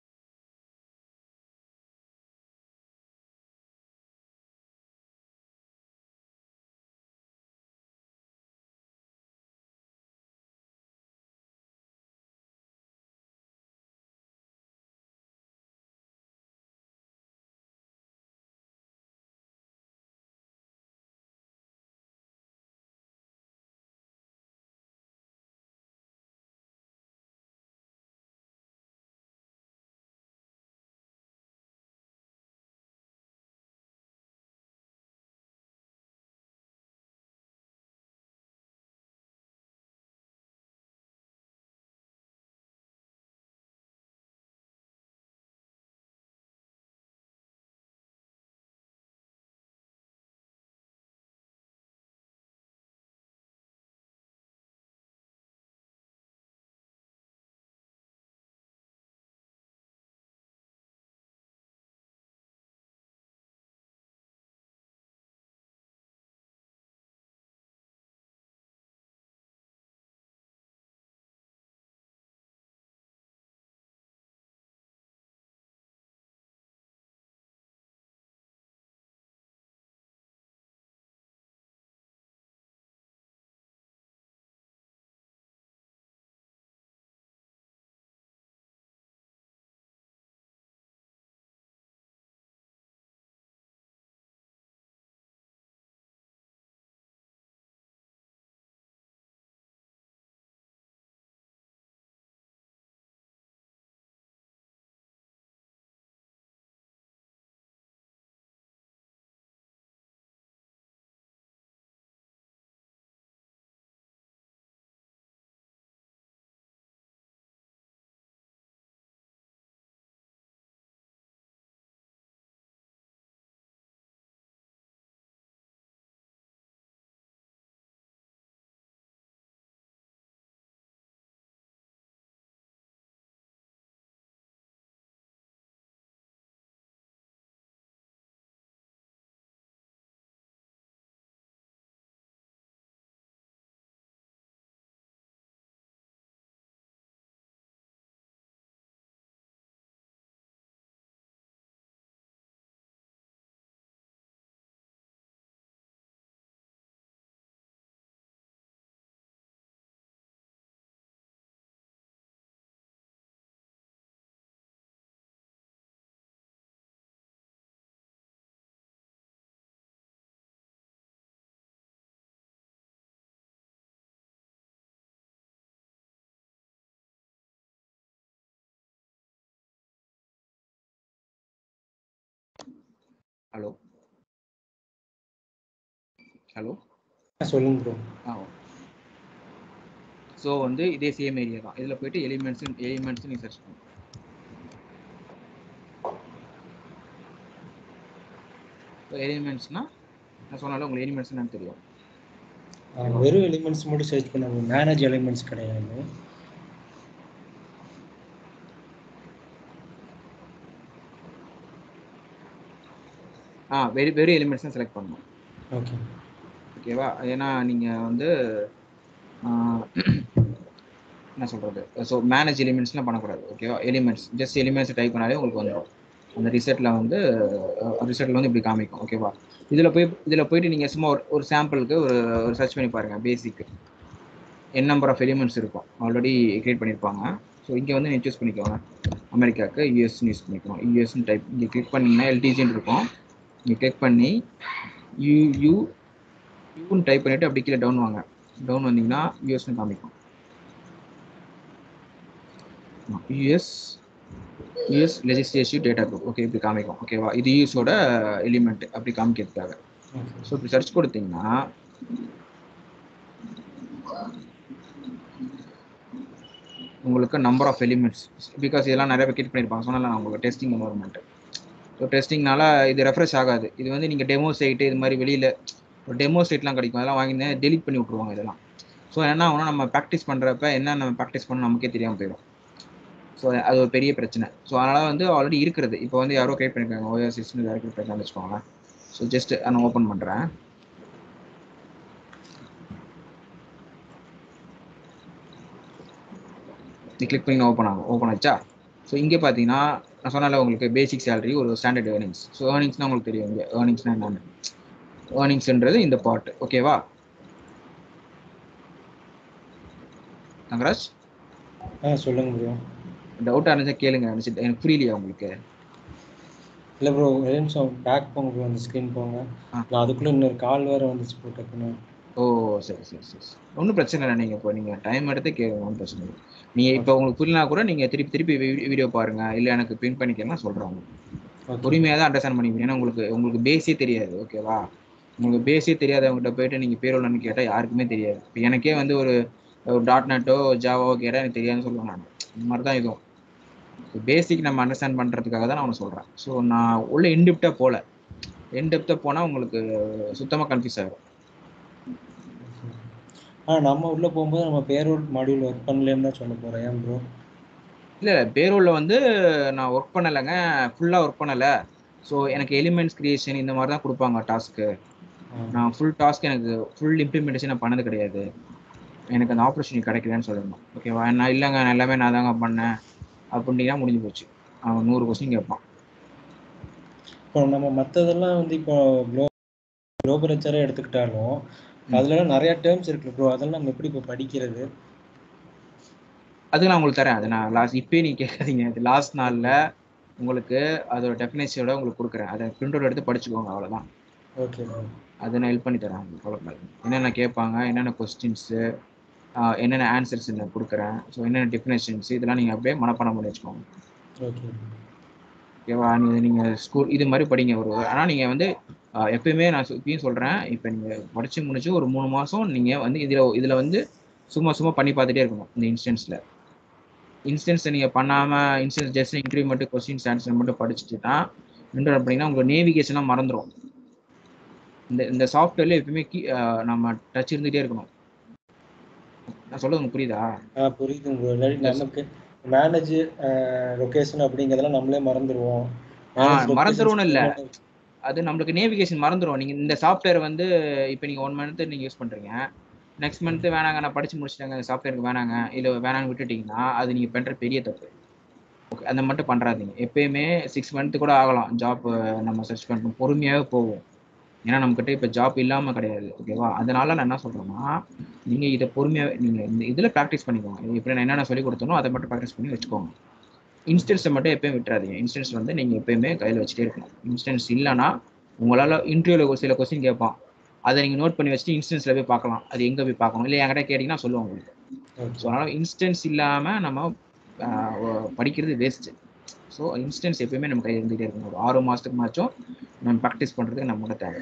ஹலோ ஹலோ சொல்லுங்க ப்ரோ ஆ ஸோ வந்து இதே சேம் ஏரியா தான் இதில் போயிட்டு எலிமெண்ட்ஸ் எலிமெண்ட்ஸ் நீ சர்ச் பண்ணு எலிமெண்ட்ஸ்னா நான் சொன்னாலும் உங்களுக்கு எலிமெண்ட்ஸ் என்னன்னு தெரியும் வெறும் எலிமெண்ட்ஸ் மட்டும் சர்ச் பண்ணாங்க மேனேஜ் எலிமெண்ட்ஸ் கிடையாது ஆ வெரி வெரி எலிமெண்ட்ஸ் தான் செலக்ட் பண்ணணும் ஓகே ஓகேவா ஏன்னா நீங்கள் வந்து ஆ, என்ன சொல்கிறது ஸோ மேனேஜ் எலிமெண்ட்ஸ்லாம் பண்ணக்கூடாது ஓகேவா எலிமெண்ட்ஸ் ஜஸ்ட் எலிமெண்ட்ஸ் டைப் பண்ணாலே உங்களுக்கு வந்துடும் அந்த ரிசல்ட்டில் வந்து ரிசல்ட்டில் வந்து இப்படி காமிக்கும் ஓகேவா இதில் போய் இதில் போயிட்டு நீங்கள் சும்மா ஒரு ஒரு சாம்பிளுக்கு ஒரு ஒரு சர்ச் பண்ணி பாருங்கள் பேசிக் என் நம்பர் ஆஃப் எலிமெண்ட்ஸ் இருக்கும் ஆல்ரெடி கிரியேட் பண்ணியிருப்பாங்க ஸோ இங்கே வந்து நீங்கள் சூஸ் பண்ணிக்கோங்க அமெரிக்காவுக்கு யூஎஸ்னு யூஸ் பண்ணிக்கணும் யூஎஸ்னு டைப் இங்கே கிளிக் பண்ணிங்கன்னா எல்டிஜின்னு இருக்கும் நீங்கள் கிளிக் பண்ணி யூ யூ யூன்னு டைப் பண்ணிவிட்டு அப்படி கீழே டவுன் வாங்க டவுன் வந்தீங்கன்னா யூஎஸ்னு காமிக்கும் US US legislative data group okay இப்படி காமிக்கும் ஓகேவா இது யூஎஸோட எலிமெண்ட் அப்படி காமிக்கிறதுக்காக ஸோ இப்படி சர்ச் கொடுத்தீங்கன்னா உங்களுக்கு நம்பர் ஆஃப் எலிமெண்ட்ஸ் பிகாஸ் இதெல்லாம் நிறைய பேர் கிரியேட் பண்ணியிருப்பாங்க சொன்னால நான் உங்களுக்கு டெஸ்டிங் என்வரன்மெண்ட் ஸோ டெஸ்டிங்னால இது ரெஃப்ரெஷ் ஆகாது இது வந்து நீங்கள் டெமோ சைட்டு இது மாதிரி வெளியில் ஒரு டெமோ சைட்லாம் கிடைக்கும் அதெல்லாம் வாங்கி டெலிட் பண்ணி விட்ருவாங்க இதெல்லாம் ஸோ என்ன ஆகும்னா நம்ம ப்ராக்டிஸ் பண்ணுறப்ப என்ன நம்ம ப்ராக்டிஸ் பண்ண நமக்கே தெரியாமல் போயிடும் ஸோ அது ஒரு பெரிய பிரச்சனை ஸோ அதனால் வந்து ஆல்ரெடி இருக்கிறது இப்போ வந்து யாரோ கிரியேட் பண்ணியிருக்காங்க ஓஎஸ்எஸ்னு யாரோ கிரியேட் பண்ணிருக்காங்கன்னு வச்சுக்கோங்களேன் ஸோ ஜஸ்ட் நான் ஓப்பன் பண்ணுறேன் நீ கிளிக் பண்ணி ஓப்பன் ஆகும் ஓப்பன் ஆச்சா ஸோ இங்கே பார்த்தீங்கன்னா நான் சொன்னால உங்களுக்கு பேசிக் சேலரி ஒரு ஸ்டாண்டர்ட் ஏர்னிங்ஸ் ஸோ ஏர்னிங்ஸ்னால் உங்களுக்கு தெரியும் இங்கே ஏர்னிங்ஸ்னால் என்னென்னு ஏர்னிங்ஸ்ன்றது இந்த பார்ட் ஓகேவா தங்கராஜ் ஆ சொல்லுங்க ப்ரோ டவுட்டாக இருந்துச்சா கேளுங்க இருந்துச்சு எனக்கு புரியலையா உங்களுக்கு இல்லை ப்ரோ ஒரே நிமிஷம் பேக் போங்க ப்ரோ அந்த ஸ்க்ரீன் போங்க ஆ. நான் அதுக்குள்ளே இன்னொரு கால் வேறு வந்துச்சு ப்ரோ டக்குன்னு ஓ சரி சரி சரி ஒன்றும் பிரச்சனை இல்லை நீங்கள் இப்போ நீங்கள் டைம் எடுத்து கேட்க ஒன்றும் பிரச்சனை இல்லை நீங்கள் இப்போ உங்களுக்கு புரியலனா கூட நீங்கள் திருப்பி திருப்பி வீடியோ பாருங்கள் இல்லை எனக்கு பிரிண்ட் பண்ணிக்கலாம் சொல்கிறேன் ஓகே பொறுமையாக தான் அண்டர்ஸ்டாண்ட் பண்ணிப்பீங்க ஏன்னா உங்களுக்கு உங்களுக்கு பேஸே தெரியாது ஓகேவா உங்களுக்கு பேஸே தெரியாதவங்ககிட்ட போயிட்டு நீங்கள் பேரோலன்னு கேட்டால் யாருக்குமே தெரியாது இப்போ எனக்கே வந்து ஒரு ஒரு டாட் நெட்டோ ஜாவாவோ கேட்டால் எனக்கு தெரியாதுன்னு சொல்லுவேன் நான் இந்த மாதிரி தான் இதுவும் பேசிக் நம்ம அண்டர்ஸ்டாண்ட் பண்ணுறதுக்காக தான் நான் ஒன்று சொல்கிறேன் ஸோ நான் உள்ள இன்டெப்டாக போகல இன்டெப்டாக போனால் உங்களுக்கு சுத்தமாக கன்ஃபியூஸ் ஆகிடும் ஆ நம்ம உள்ளே போகும்போது நம்ம பேரோல் மாடியூல் ஒர்க் பண்ணலன்னு தான் சொல்ல போகிறேன் ஏன் ப்ரோ இல்லை பேரோலில் வந்து நான் ஒர்க் பண்ணலைங்க ஃபுல்லாக ஒர்க் பண்ணலை ஸோ எனக்கு எலிமெண்ட்ஸ் கிரியேஷன் இந்த மாதிரி தான் கொடுப்பாங்க டாஸ்க்கு நான் ஃபுல் டாஸ்க் எனக்கு ஃபுல் இம்ப்ளிமெண்டேஷன் நான் பண்ணது கிடையாது எனக்கு அந்த ஆப்பர்ச்சுனிட்டி கிடைக்கலன்னு சொல்லணும் ஓகேவா நான் இல்லைங்க நான் எல்லாமே நான் தாங்க பண்ணேன் அப்படின்னா முடிஞ்சு போச்சு அவன் நூறு கொஸ்டின் கேட்பான் இப்போ நம்ம மற்றதெல்லாம் வந்து இப்போ க்ளோ குளோபல் ஹெச்ஆரே எடுத்துக்கிட்டாலும் அதுலலாம் நிறைய டேர்ம்ஸ் இருக்கு ப்ரோ அதெல்லாம் நம்ம எப்படி இப்போ படிக்கிறது அது நான் உங்களுக்கு தரேன் அது நான் லாஸ்ட் இப்போயே நீங்கள் கேட்காதீங்க அது லாஸ்ட் நாளில் உங்களுக்கு அதோட டெஃபினேஷனோட உங்களுக்கு கொடுக்குறேன் அதை பிரிண்ட் அவுட் எடுத்து படிச்சுக்கோங்க அவ்வளோதான் ஓகே ப்ரோ அதை நான் ஹெல்ப் பண்ணி தரேன் உங்களுக்கு கவலைப்படாது என்னென்ன கேட்பாங்க என்னென்ன கொஸ்டின்ஸு என்னென்ன ஆன்சர்ஸ் நான் கொடுக்குறேன் ஸோ என்னென்ன டெஃபினேஷன்ஸ் இதெல்லாம் நீங்கள் அப்படியே மனப்பாடம் பண்ணி வச்சுக்கோங்க ஓகே ஓகேவா நீங்கள் நீங்கள் ஸ்கூல் இது மாதிரி படிங்க ஒரு ஆனால் நீங்கள் வந்து ஆஹ், எப்பயுமே நான் சொ- இப்பயும் சொல்கிறேன் இப்போ நீங்கள் படித்து முடிச்சு ஒரு மூணு மாதம் நீங்கள் வந்து இதில் இதில் வந்து சும்மா சும்மா பண்ணி பார்த்துட்டே இருக்கணும் இந்த இன்ஸ்டன்ஸில் இன்ஸ்டன்ஸை நீங்கள் பண்ணாமல் இன்ஸ்டன்ஸ் ஜஸ்ட் இன்டர்வியூ மட்டும் கொஸ்டின்ஸ் ஆன்சர் மட்டும் படிச்சுட்டுனா இன்டர் பண்ணிங்கன்னா உங்களுக்கு நேவிகேஷனாக மறந்துடும் இந்த இந்த சாஃப்ட்வேர்ல எப்பயுமே கீ ஆஹ், நம்ம டச் இருந்துகிட்டே இருக்கணும் நான் சொல்றது உங்களுக்கு புரியுதா ஆ புரியுது ப்ரோ இல்லாட்டி நமக்கு மேனேஜ் லொகேஷன் அப்படிங்கிறதெல்லாம் நம்மளே மறந்துடுவோம் ஆ, மறந்துருவோம்னு இல்ல. அது நம்மளுக்கு நேவிகேஷன் மறந்துடும் நீங்கள் இந்த சாஃப்ட்வேர் வந்து இப்போ நீங்கள் ஒன் மந்த் நீங்கள் யூஸ் பண்ணுறீங்க நெக்ஸ்ட் மந்த் வேணாங்க நான் படிச்சு முடிச்சிட்டேங்க இந்த சாஃப்ட்வேருக்கு வேணாங்க இல்லை வேணான்னு விட்டுட்டீங்கன்னா அது நீங்கள் பண்ணுற பெரிய தப்பு ஓகே அந்த மட்டும் பண்ணுறாதீங்க எப்பயுமே சிக்ஸ் மந்த்து கூட ஆகலாம் ஜாப் நம்ம சர்ச் பண்ணணும் பொறுமையாகவே போகும் ஏன்னா நம்மக்கிட்ட இப்போ ஜாப் இல்லாமல் கிடையாது ஓகேவா அதனால நான் என்ன சொல்கிறேன்னா நீங்கள் இதை பொறுமையாக நீங்கள் இந்த இதில் ப்ராக்டிஸ் பண்ணிக்கோங்க எப்படி நான் என்னென்ன சொல்லி கொடுத்தனோ அதை மட்டும் ப்ராக்டிஸ் பண்ணி வச்சுக்கோங்க இன்ஸ்டன்ஸை மட்டும் எப்பயும் விட்டுறாதீங்க இன்ஸ்டன்ஸ் வந்து நீங்கள் எப்பயுமே கையில் வச்சுட்டே இருக்கணும் இன்ஸ்டன்ஸ் இல்லைன்னா உங்களால் இன்டர்வியூவில் ஒரு சில கொஸ்டின் கேட்பான் அதை நீங்கள் நோட் பண்ணி வச்சுட்டு இன்ஸ்டன்ஸில் போய் பார்க்கலாம் அது எங்கே போய் பார்க்கணும் இல்லை என்கிட்ட கேட்டிங்கன்னா சொல்லுவாங்க உங்களுக்கு ஸோ அதனால் இன்ஸ்டன்ஸ் இல்லாமல் நம்ம ஆஹ், ஒ- படிக்கிறது வேஸ்ட்டு ஸோ இன்ஸ்டன்ஸ் எப்பயுமே நம்ம கையில் இருந்துகிட்டே இருக்கணும் ஒரு ஆறு மாதத்துக்கு மாச்சும் நம்ம ப்ராக்டிஸ் பண்ணுறதுக்கு நம்மளோட தேவை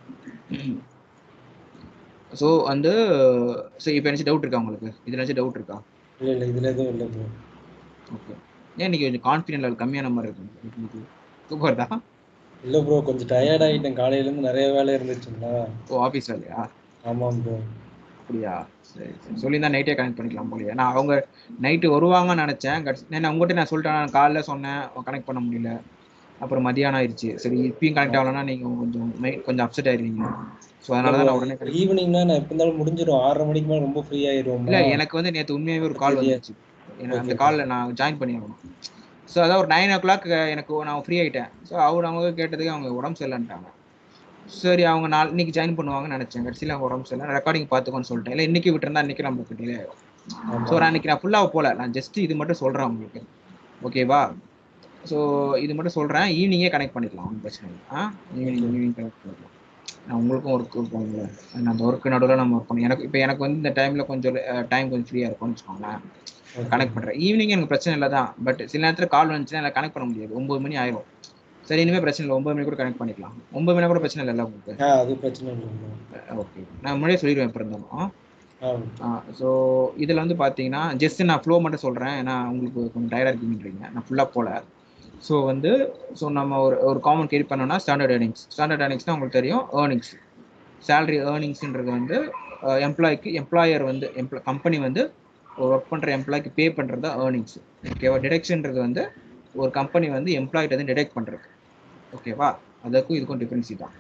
ஸோ வந்து ஸோ இப்போ என்ன டவுட் இருக்கா உங்களுக்கு இதில் ஏதாச்சும் டவுட் இருக்கா இல்ல இல்ல இதுல எதுவும் இல்ல ப்ரோ ஓகே ஏன் இன்னைக்கு கொஞ்சம் கான்ஃபிடென்ட் லெவல் கம்மியான மாதிரி இருக்கு சூப்பர் தான் இல்ல ப்ரோ கொஞ்சம் டயர்ட் ஆயிட்டேன் காலையில இருந்து நிறைய வேலை இருந்துச்சுங்களா ஓ ஆஃபீஸ் வேலையா ஆமாம் ப்ரோ அப்படியா சரி சரி சொல்லியிருந்தா நைட்டே கனெக்ட் பண்ணிக்கலாம் போலியா நான் அவங்க நைட்டு வருவாங்கன்னு நினச்சேன் கட்ஸ் நான் உங்கள்கிட்ட நான் சொல்லிட்டேன் நான் காலைல சொன்னேன் கனெக்ட் பண்ண முடியல அப்புறம் மதியானம் ஆயிடுச்சு சரி இப்பயும் கனெக்ட் ஆகலன்னா நீங்கள் கொஞ்சம் மை- கொஞ்சம் அப்செட் ஆயிருவீங்க ஸோ அதனால தான் நான் உடனே connect- ஈவினிங்னா நான் எப்ப இருந்தாலும் முடிஞ்சிடும் ஆறரை மணிக்கு மேல ரொம்ப ஃப்ரீ ஆயிரும் இல்ல எனக்கு வந்து நேற்று உண்மையாகவே ஒரு கால் தெரியாது. வந்துச்சு எனக்கு அந்த Okay. காலில் நான் ஜாயின் பண்ணி ஆகணும் ஸோ அதான் ஒரு நைன் ஓ கிளாக் எனக்கு நான் ஃப்ரீ ஆயிட்டேன் ஸோ அவர் அவங்க கேட்டதுக்கு அவங்க உடம்பு சரியில்லைன்ட்டாங்க சரி அவங்க நாள் இன்னைக்கு ஜாயின் பண்ணுவாங்கன்னு நினைச்சேன் கடைசியில் அவங்க உடம்பு சரியில்லை ரெக்கார்டிங் பார்த்துக்கோன்னு சொல்லிட்டேன் இல்லை இன்னைக்கு விட்டுருந்தா இன்னைக்கு நம்மளுக்கு டிலே ஆகும் ஸோ நான் இன்னைக்கு நான் ஃபுல்லாக போகல நான் ஜஸ்ட் இது மட்டும் சொல்கிறேன் உங்களுக்கு ஓகேவா ஸோ இது மட்டும் சொல்கிறேன் ஈவினிங்கே கனெக்ட் பண்ணிக்கலாம் ஒன்றும் பிரச்சனை இல்லை ஆ ஈவினிங் ஈவினிங் கனெக்ட் பண்ணிக்கலாம் நான் உங்களுக்கும் ஒர்க் இருக்கும்ல நான் அந்த ஒர்க்கு நடுவில் நம்ம ஒர்க் பண்ணி எனக்கு இப்போ எனக்கு வந்து இந்த டைமில் கொஞ்சம் டைம் கொஞ்சம் ஃப்ரீயாக இருக்கும்னு வச்சுக்கோங்களேன் கனெக்ட் பண்ணுறேன் ஈவினிங் எனக்கு பிரச்சனை இல்லை தான் பட் சில நேரத்தில் கால் வந்துச்சுன்னா எனக்கு கனெக்ட் பண்ண முடியாது ஒம்பது மணி ஆயிரும் சரி இனிமேல் பிரச்சனை இல்லை ஒம்பது மணி கூட கனெக்ட் பண்ணிக்கலாம் ஒம்பது மணி கூட பிரச்சனை இல்லைல்ல உங்களுக்கு ஆ அது பிரச்சனை இல்லை ப்ரோ ஓகே நான் முன்னாடியே சொல்லிடுவேன் இப்போ இருந்தாலும் ஆ ஸோ இதில் வந்து பார்த்தீங்கன்னா ஜஸ்ட் நான் ஃப்ளோ மட்டும் சொல்கிறேன் ஏன்னா உங்களுக்கு கொஞ்சம் டயர்டாக இருக்குன்றீங்க நான் ஃபுல்லாக போகல ஸோ வந்து ஸோ நம்ம ஒரு ஒரு காமன் கேரி பண்ணோம்னா ஸ்டாண்டர்ட் ஏர்னிங்ஸ் ஸ்டாண்டர்ட் ஏர்னிங்ஸ்னால் உங்களுக்கு தெரியும் ஏர்னிங்ஸ் சேலரி ஏர்னிங்ஸ்ன்றது வந்து எம்ப்ளாய்க்கு எம்ப்ளாயர் வந்து எம்ப்ளா கம்பெனி வந்து ஒரு ஒர்க் பண்ணுற எம்ப்ளாய்க்கு பே பண்ணுறது தான் ஏர்னிங்ஸ் ஓகேவா டிடெக்ஷன்றது வந்து ஒரு கம்பெனி வந்து எம்ப்ளாய்கிட்ட வந்து டிடெக்ட் பண்ணுறது ஓகேவா அதுக்கும் இதுக்கும் டிஃப்ரென்ஸ் தான்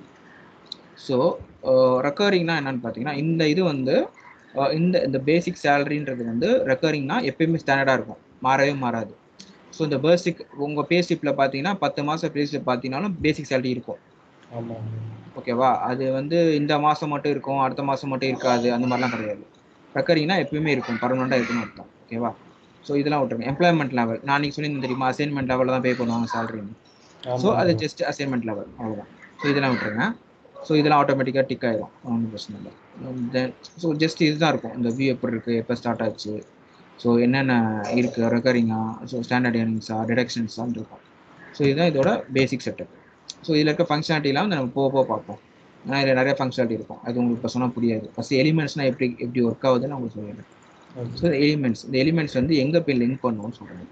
ஸோ ரெக்கரிங்னா என்னன்னு பார்த்தீங்கன்னா இந்த இது வந்து அஹ், இந்த இந்த பேசிக் சேலரின்றது வந்து ரெக்கரிங்னா எப்பயுமே ஸ்டாண்டர்டாக இருக்கும் மாறவே மாறாது ஸோ இந்த பேசிக் உங்கள் பே ஸ்லிப்பில் பார்த்தீங்கன்னா பத்து மாதம் பே ஸ்லிப் பார்த்தீங்கன்னாலும் பேசிக் சேலரி இருக்கும் ஆமாம் ஓகேவா அது வந்து இந்த மாதம் மட்டும் இருக்கும் அடுத்த மாதம் மட்டும் இருக்காது அந்த மாதிரிலாம் கிடையாது ரெக்கரிங்னா எப்பயுமே இருக்கும் பர்மனெண்ட்டாக இருக்குன்னு அர்த்தம் ஓகேவா ஸோ இதெல்லாம் விட்டுருங்க எம்ப்ளாய்மெண்ட் லெவல் நான் நீங்கள் சொல்லியிருந்தேன் தெரியுமா அசைன்மெண்ட் லெவலில் தான் பே பண்ணுவாங்க சேலரின்னு ஸோ அது ஜஸ்ட் அசைன்மெண்ட் லெவல் அவ்வளோதான் ஸோ இதெல்லாம் விட்டுருங்க ஸோ இதெல்லாம் ஆட்டோமேட்டிக்காக டிக் ஆயிடும் ஒன்றும் பிரச்சனை இல்லை தென் ஸோ ஜஸ்ட் இதுதான் இருக்கும் இந்த வியூ எப்படி இருக்குது எப்போ ஸ்டார்ட் ஆச்சு ஸோ என்னென்ன இருக்குது ரெக்கரிங்கா ஸோ ஸ்டாண்டர்ட் ஏர்னிங்ஸா டிடக்ஷன்ஸான்னு இருக்கும் ஸோ இதுதான் இதோட பேசிக் செட்டப் ஸோ இதில் இருக்க ஃபங்க்ஷனாலிட்டிலாம் வந்து நம்ம போக போக பார்ப்போம் ஏன்னா இதில் நிறைய ஃபங்க்ஷனாலிட்டி இருக்கும் அது உங்களுக்கு இப்போ சொன்னால் புரியாது ஃபஸ்ட் எலிமெண்ட்ஸ்னால் எப்படி எப்படி ஒர்க் ஆகுதுன்னு நான் உங்களுக்கு சொல்லிடுறேன் ஸோ எலிமெண்ட்ஸ் இந்த எலிமெண்ட்ஸ் வந்து எங்கே போய் லிங்க் பண்ணுவோம்னு சொல்கிறேன்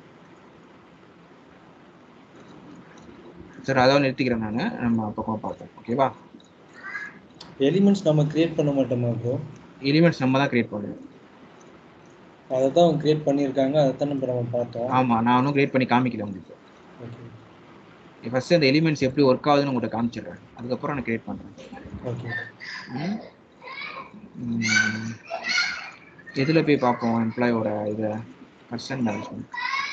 சார் அதான் நிறுத்திக்கிறேன் நான் நம்ம பக்கம் பார்ப்போம் ஓகேவா எலிமெண்ட்ஸ் நம்ம கிரியேட் பண்ண மாட்டோமா ப்ரோ எலிமெண்ட்ஸ் நம்ம தான் கிரியேட் பண்ணுவோம் அதை தான் அவங்க கிரியேட் பண்ணியிருக்காங்க அதை தான் நம்ம நம்ம பார்த்தோம் ஆமாம் நான் ஒன்றும் கிரியேட் பண்ணி காமிக்கல உங்களுக்கு ஓகே ஃபஸ்ட்டு அந்த எலிமெண்ட்ஸ் எப்படி ஒர்க் ஆகுதுன்னு உங்கள்கிட்ட காமிச்சிடுறேன் அதுக்கப்புறம் நான் கிரியேட் பண்ணுறேன் ஓகே எதில் போய் பார்ப்போம் எம்ப்ளாயோட இதை பர்சன்ட் மேனேஜ்மெண்ட்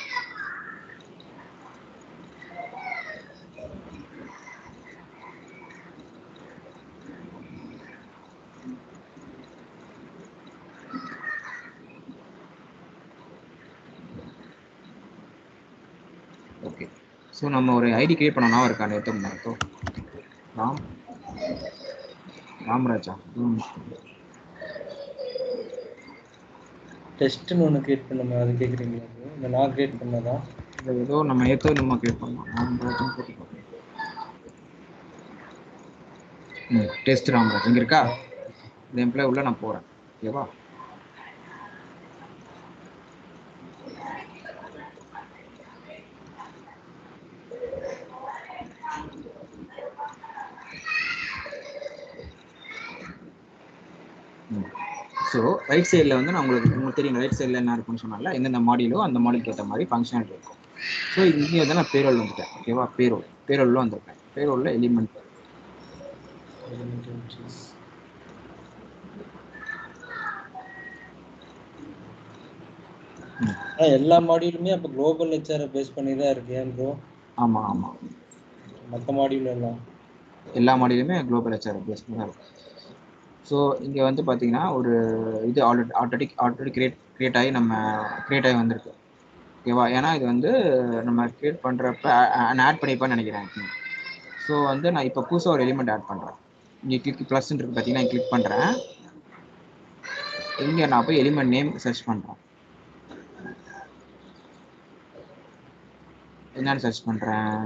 ஓகே ஸோ நம்ம ஒரு ஐடி கிரியேட் பண்ணோம்னா இருக்கா நேற்று நேரத்தோ ராம் ராம்ராஜா ம் டெஸ்ட்னு ஒன்று கிரியேட் பண்ணுமே அது கேட்குறீங்களா ப்ரோ இல்லை நான் கிரியேட் பண்ணதா இல்லை ஏதோ நம்ம ஏதோ நம்ம கிரியேட் பண்ணோம் ராம்ராஜன் போட்டு பார்ப்போம் ம் டெஸ்ட் ராம்ராஜ் இங்கே இருக்கா இந்த எம்ப்ளாய் உள்ள நான் போகிறேன் ஓகேவா ஸோ ரைட் சைடில் வந்து நான் உங்களுக்கு உங்களுக்கு தெரியும் ரைட் சைடில் என்ன இருக்குன்னு சொன்னால எந்தெந்த மாடியிலோ அந்த மாடிக்கு ஏற்ற மாதிரி ஃபங்க்ஷனாலிட்டி இருக்கும் ஸோ இங்கே வந்து நான் பேரோல் வந்துட்டேன் ஓகேவா பேரோல் பேரோலில் வந்திருக்கேன் பேரோலில் எலிமெண்ட் ஆனால் எல்லா மாடியூலுமே அப்போ குளோபல் ஹெச்ஆரை பேஸ் பண்ணி தான் இருக்கு ஏன் ப்ரோ ஆமாம் ஆமாம் மற்ற மாடியூல் எல்லாம் எல்லா மாடியிலுமே குளோபல் ஹெச்ஆர் பேஸ் பண்ணி தான் இருக்கும் ஸோ இங்கே வந்து பார்த்தீங்கன்னா ஒரு இது already already already create create ஆகி நம்ம கிரியேட் ஆகி வந்திருக்கு ஓகேவா ஏன்னா இது வந்து நம்ம கிரியேட் பண்ணுறப்ப ஆட் பண்ணிப்பான்னு நினைக்கிறேன் ஸோ வந்து நான் இப்போ புதுசாக ஒரு எலிமெண்ட் ஆட் பண்ணுறேன் இங்கே கிளிக் ப்ளஸ் இருக்கு பார்த்தீங்கன்னா கிளிக் பண்ணுறேன் இங்கே நான் போய் எலிமெண்ட் நேம் சர்ச் பண்ணுறேன் என்னன்னு சர்ச் பண்ணுறேன்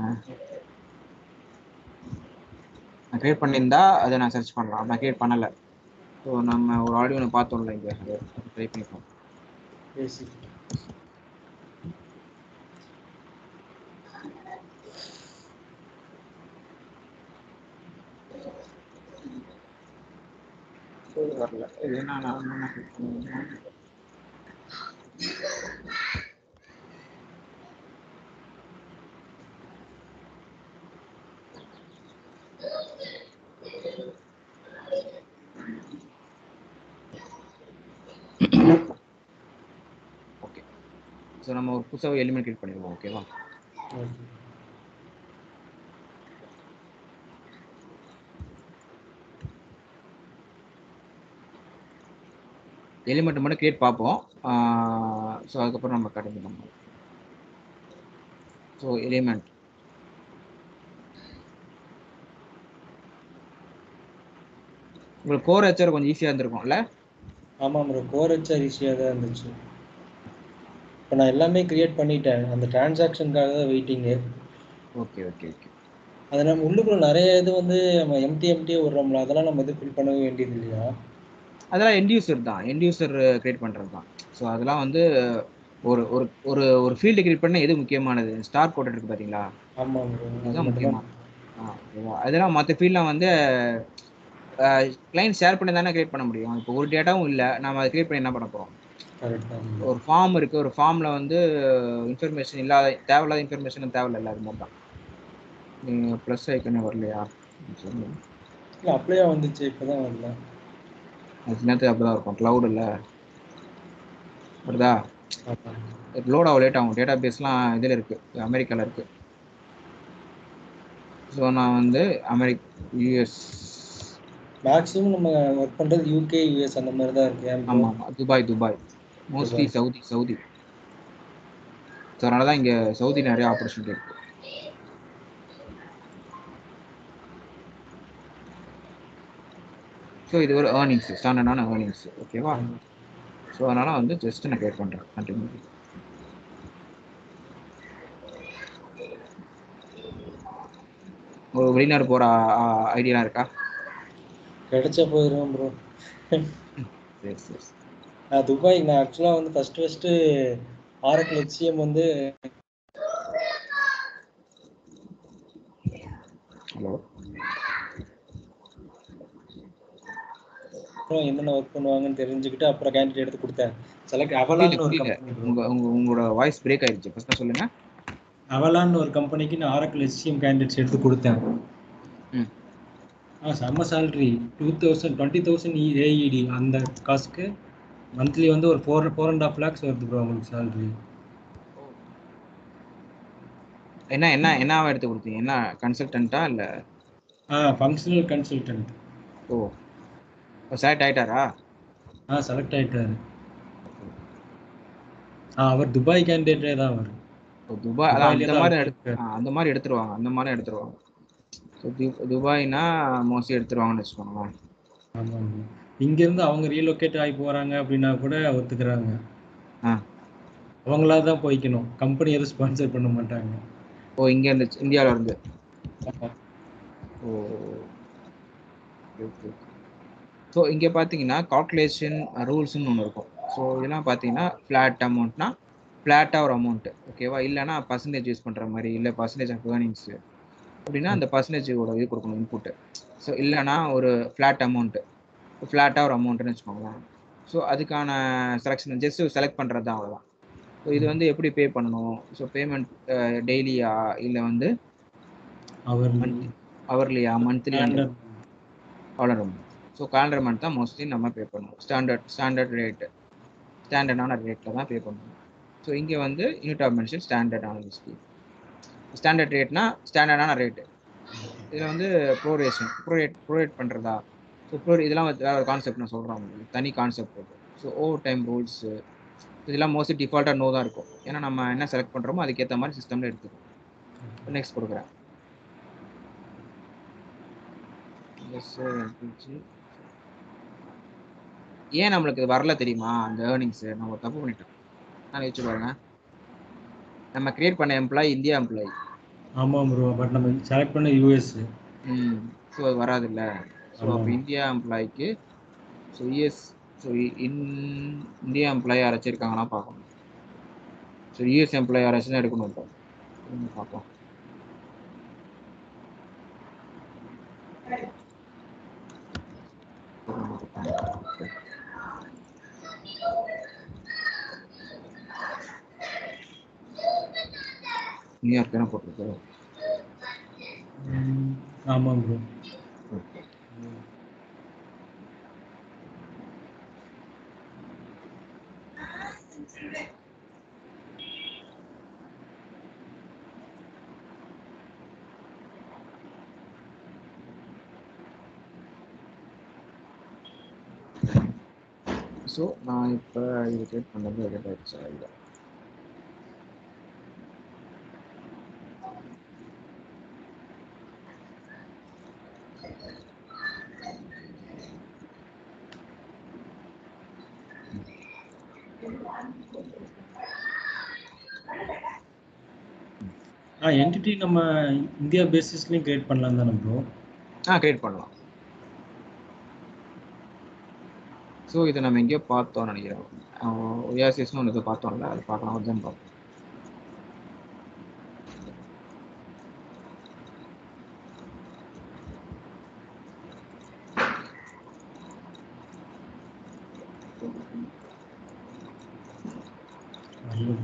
நான் கிரியேட் பண்ணியிருந்தா அதை நான் சர்ச் பண்ணலாம் நான் கிரியேட் பண்ணலை ஸோ நம்ம ஒரு ஆடியோ ஒன்று பார்த்தோம்ல இங்கே ட்ரை பண்ணிப்போம் பேசிக் வரல இது என்ன நான் என்ன click பண்ணுவேன்? ஓகே ஸோ நம்ம ஒரு புதுசாக எலிமெண்ட் கிரியேட் பண்ணிடுவோம் ஓகேவா ஓகே எலிமெண்ட் மட்டும் கிரியேட் பார்ப்போம் ஸோ அதுக்கப்புறம் நம்ம கண்டினியூ பண்ணுவோம் ஸோ எலிமெண்ட் உங்களுக்கு கோர் ஹெச்சர் கொஞ்சம் ஈஸியாக இருந்திருக்கும்ல ஆமாம் ப்ரோ கோர் ஹெச்ஆர் ஈஸியாக தான் இருந்துச்சு இப்போ நான் எல்லாமே கிரியேட் பண்ணிட்டேன் அந்த டிரான்சாக்ஷனுக்காக தான் வெயிட்டிங்கு ஓகே ஓகே ஓகே அது நம்ம உள்ளுக்குள்ள நிறைய இது வந்து நம்ம எம்டி எம்டியே விடுறோம்ல அதெல்லாம் நம்ம இது ஃபில் பண்ணவே வேண்டியது இல்லையா அதெல்லாம் end user தான் end user கிரியேட் பண்ணுறது தான் ஸோ அதெல்லாம் வந்து ஒரு ஒரு ஒரு ஒரு ஃபீல்டு கிரியேட் பண்ண எது முக்கியமானது ஸ்டார் கோட் இருக்கு பார்த்தீங்களா ஆமாம் ப்ரோ அதுதான் முக்கியமா ஆ ஓகேவா அதெல்லாம் மற்ற ஃபீல்டில் வந்து கிளைண்ட் ஷேர் பண்ணி தானே கிரியேட் பண்ண முடியும் இப்போ ஒரு டேட்டாவும் இல்லை நம்ம அதை கிரியேட் பண்ணி என்ன பண்ண போகிறோம் கரெக்ட் தான் ஒரு ஃபார்ம் இருக்கு ஒரு ஃபார்மில் வந்து இன்ஃபர்மேஷன் இல்லாத தேவையில்லாத இன்ஃபர்மேஷன் தேவையில்ல அது மாதிரி தான் நீங்கள் ப்ளஸ் ஐக்கனே வரலையா சொல்லுங்க இல்லை அப்ளையா வந்துச்சு இப்போ தான் வரல அது நேரத்துக்கு அப்படி தான் இருக்கும் க்ளவுட் இல்லை வருதா ஆமாம் லோட் ஆகும் லேட் ஆகும் டேட்டா பேஸ்லாம் இதில் இருக்குது அமெரிக்காவில் இருக்குது ஸோ நான் வந்து அமெரிக் யூஎஸ் மேக்ஸிமம் நம்ம ஒர்க் பண்ணுறது யூகே யூஎஸ் அந்த மாதிரி தான் இருக்கு ஏன் bro? ஆமாம் ஆமாம் Dubai Dubai mostly Saudi Saudi so அதனால தான் இங்கே சவுதி நிறைய ஆப்பர்ச்சுனிட்டி இருக்குது ஸோ இது ஒரு ஏர்னிங்ஸ் ஸ்டாண்டர்டான ஏர்னிங்ஸ் ஓகேவா ஸோ அதனால் வந்து ஜஸ்ட் நான் கிரியேட் பண்ணுறேன் கண்டினியூ ஒரு வெளிநாடு போகிற ஐடியாலாம் இருக்கா கிடைச்சா போயிடுவேன் ப்ரோ சரி சரி நான் துபாய் நான் ஆக்சுவலாக வந்து ஃபர்ஸ்ட் ஃபர்ஸ்ட்டு ஆரக்கிள் ஹெச்சிஎம் வந்து ஹலோ அப்புறம் என்னென்ன ஒர்க் பண்ணுவாங்கன்னு தெரிஞ்சுக்கிட்டு அப்புறம் கேண்டிடேட் எடுத்து கொடுத்தேன் செலக்ட் அவலான்னு ஒரு புரியல. கம்பெனி உங்க உங்க உங்களோட வாய்ஸ் பிரேக் ஆயிடுச்சு ஃபர்ஸ்ட் சொல்லுங்க அவலான்னு ஒரு கம்பெனிக்கு நான் ஆரக்கிள் ஹெச்சிஎம் கேண்டிடேட்ஸ் எடுத்து கொடுத்தேன் ம். ஆ செம்ம salary two thousand twenty thousand AED அந்த காசுக்கு மந்த்லி வந்து ஒரு four four and half lakhs வருது ப்ரோ உங்களுக்கு சேலரி என்ன என்ன என்னவா எடுத்து கொடுத்தீங்க என்ன கன்சல்டன்ட்டா இல்ல ஆ ஃபங்க்ஷனல் கன்சல்டன்ட் ஓ செலக்ட் ஆயிட்டாரா ஆ செலக்ட் ஆயிட்டாரு ஆ அவர் துபாய் கேண்டிடேட்டே தான் அவர் ஓ, துபாய் அதான் துபாயிலே அந்த தான் மாதிரி work எடுத்து ஆ, அந்த மாதிரி எடுத்துருவாங்க அந்த மாதிரி எடுத்துருவாங்க ஸோ துபாய்னா மோஸ்ட்லி எடுத்துருவாங்கன்னு வச்சுக்கோங்களேன் ஆமாம் இங்கேருந்து அவங்க ரீலொகேட் ஆகி போகிறாங்க அப்படின்னா கூட ஒத்துக்கிறாங்க ஆ அவங்களா தான் போய்க்கணும் கம்பெனி எதுவும் ஸ்பான்சர் பண்ண மாட்டாங்க ஓ இங்க இருந்து இந்தியால இருந்து ஓ ஸோ இங்கே பார்த்தீங்கன்னா கால்குலேஷன் ரூல்ஸ்னு ஒன்று இருக்கும் ஸோ இதெல்லாம் பார்த்தீங்கன்னா ஃப்ளாட் அமௌண்ட்னா ஃப்ளாட்டாக ஒரு அமௌண்ட்டு ஓகேவா இல்லைன்னா பர்சன்டேஜ் யூஸ் பண்ணுற மாதிரி இல்லை பர்சன்டேஜ் ஆஃப் ஏர்னிங்ஸு அப்படின்னா அந்த பர்சன்டேஜோட இது கொடுக்கணும் இன்புட்டு ஸோ இல்லைன்னா ஒரு ஃப்ளாட் அமௌண்ட்டு ஃப்ளாட்டாக ஒரு அமௌண்ட்டுன்னு வச்சுக்கோங்களேன் ஸோ அதுக்கான செலெக்ஷன் ஜஸ்ட் செலக்ட் பண்ணுறது தான் அவ்வளோதான் ஸோ இது வந்து எப்படி பே பண்ணணும் ஸோ பேமெண்ட் டெய்லியா இல்லை வந்து அவர் அவர்லியா மந்த்லி அவ்வளோ ஸோ காலண்டர் மந்த் தான் மோஸ்ட்லி நம்ம பே பண்ணுவோம் ஸ்டாண்டர்ட் ஸ்டாண்டர்ட் ரேட்டு ஸ்டாண்டர்டான ரேட்டில் தான் பே பண்ணுவோம் ஸோ இங்கே வந்து யூனிட் ஆஃப் மென்ஷன் ஸ்டாண்டர்டான லிஸ்டி ஸ்டாண்டர்ட் ரேட்னா ஸ்டாண்டர்டான ரேட்டு இதில் வந்து ப்ரோரேஷன் ப்ரோரேட் ப்ரோரேட் பண்ணுறதா ஸோ ப்ரோ இதெல்லாம் வந்து வேற ஒரு கான்செப்ட் நான் சொல்கிறேன் உங்களுக்கு தனி கான்செப்ட் இருக்கு ஸோ ஓவர் டைம் ரூல்ஸு இதெல்லாம் மோஸ்ட்லி டிஃபால்ட்டாக நோ தான் இருக்கும் ஏன்னா நம்ம என்ன செலக்ட் பண்ணுறோமோ அதுக்கேற்ற மாதிரி சிஸ்டமில் எடுத்துக்கும் நெக்ஸ்ட் கொடுக்குறேன் Yes, sir, LPG. ஏன் நம்மளுக்கு இது வரல தெரியுமா அந்த ஏர்னிங்ஸ் நம்ம தப்பு பண்ணிட்டோம் நான் வச்சு பாருங்க நம்ம கிரியேட் பண்ண எம்ப்ளாயி இந்தியா எம்ப்ளாயி ஆமாம் ப்ரோ பட் நம்ம செலக்ட் பண்ண யூஎஸ் ம் ஸோ அது வராது இல்லை ஸோ ஆமா. அப்போ இந்தியா எம்ப்ளாய்க்கு so US so in India employee யாராச்சும் இருக்காங்கன்னா பார்க்கணும் ஸோ யூஎஸ் எம்ப்ளாயி யாராச்சும் தான் எடுக்கணும் இப்போ இருங்க பார்ப்போம் நியூயார்க் தானே போட்டிருக்கு ஆமாம் ப்ரோ ஸோ நான் இப்போ இது கிரியேட் பண்ணது எடிட் ஆயிடுச்சா இல்லை ஆ என்டிட்டி நம்ம இந்தியா பேசிஸ்லயும் கிரியேட் பண்ணலாம் தானே ப்ரோ ஆ கிரியேட் பண்ணலாம் ஸோ இதை நம்ம எங்கேயோ பார்த்தோம்னு நினைக்கிறோம் ஒயாசிஸ்னு ஒன்று இது பார்த்தோம்ல அது பார்க்கலாம் அதுதான் பார்ப்போம் நல்லது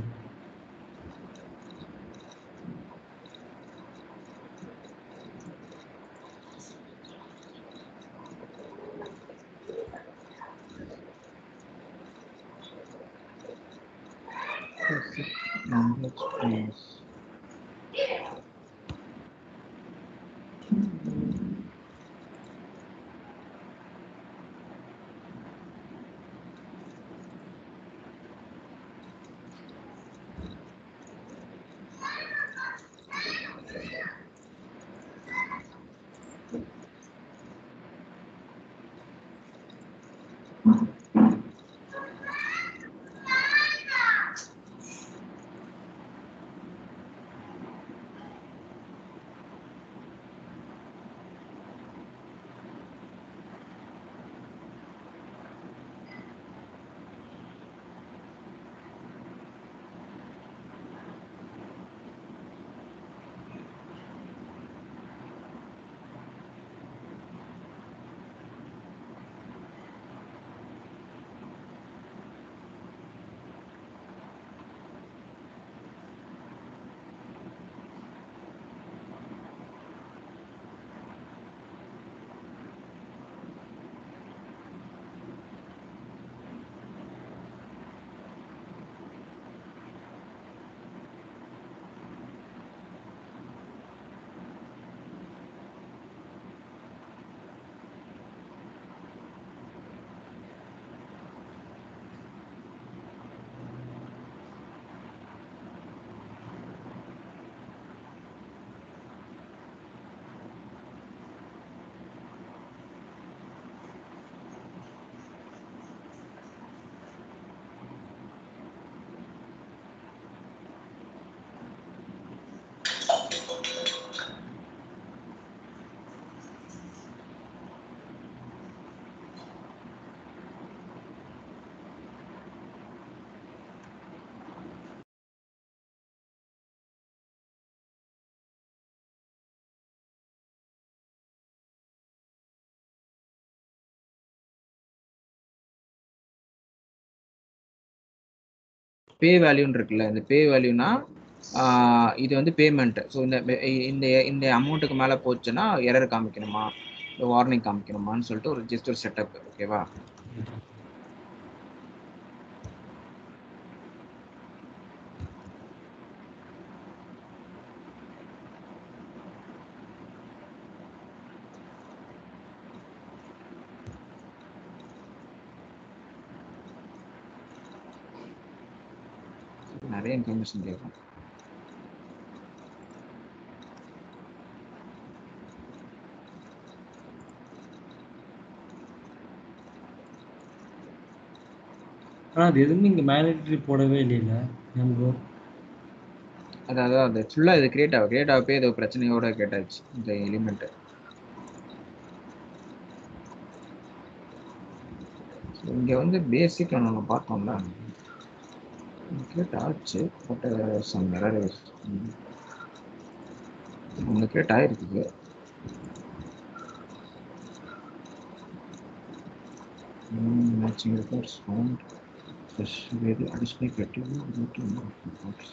Language please. பே வேல்யூன்னு இருக்குல்ல இந்த பே வேல்யூனா இது வந்து பேமெண்ட் ஸோ இந்த இந்த இந்த அமௌண்ட்டுக்கு மேலே போச்சுன்னா எரர் காமிக்கணுமா இல்லை வார்னிங் காமிக்கணுமான்னு சொல்லிட்டு ஒரு ஜஸ்ட் ஒரு செட்டப் ஓகேவா நிறைய இன்ஃபர்மேஷன் கேட்கும் ஆனா அது எதுவுமே இங்க மேனேட்டரி போடவே இல்லைல்ல ஏன் ப்ரோ அதாவது அது ஃபுல்லாக இது கிரியேட் ஆகும் கிரியேட் ஆகப்பே ஏதோ பிரச்சனையோட கேட்டாச்சு இந்த எலிமெண்ட்டு இங்கே வந்து பேசிக் நம்ம பார்த்தோம்ல கிரியேட் ஆச்சு பட் சம் எரர் ஒன்று கிரியேட் ஆகிருக்குது matching records found fresh very additional criteria routing of records.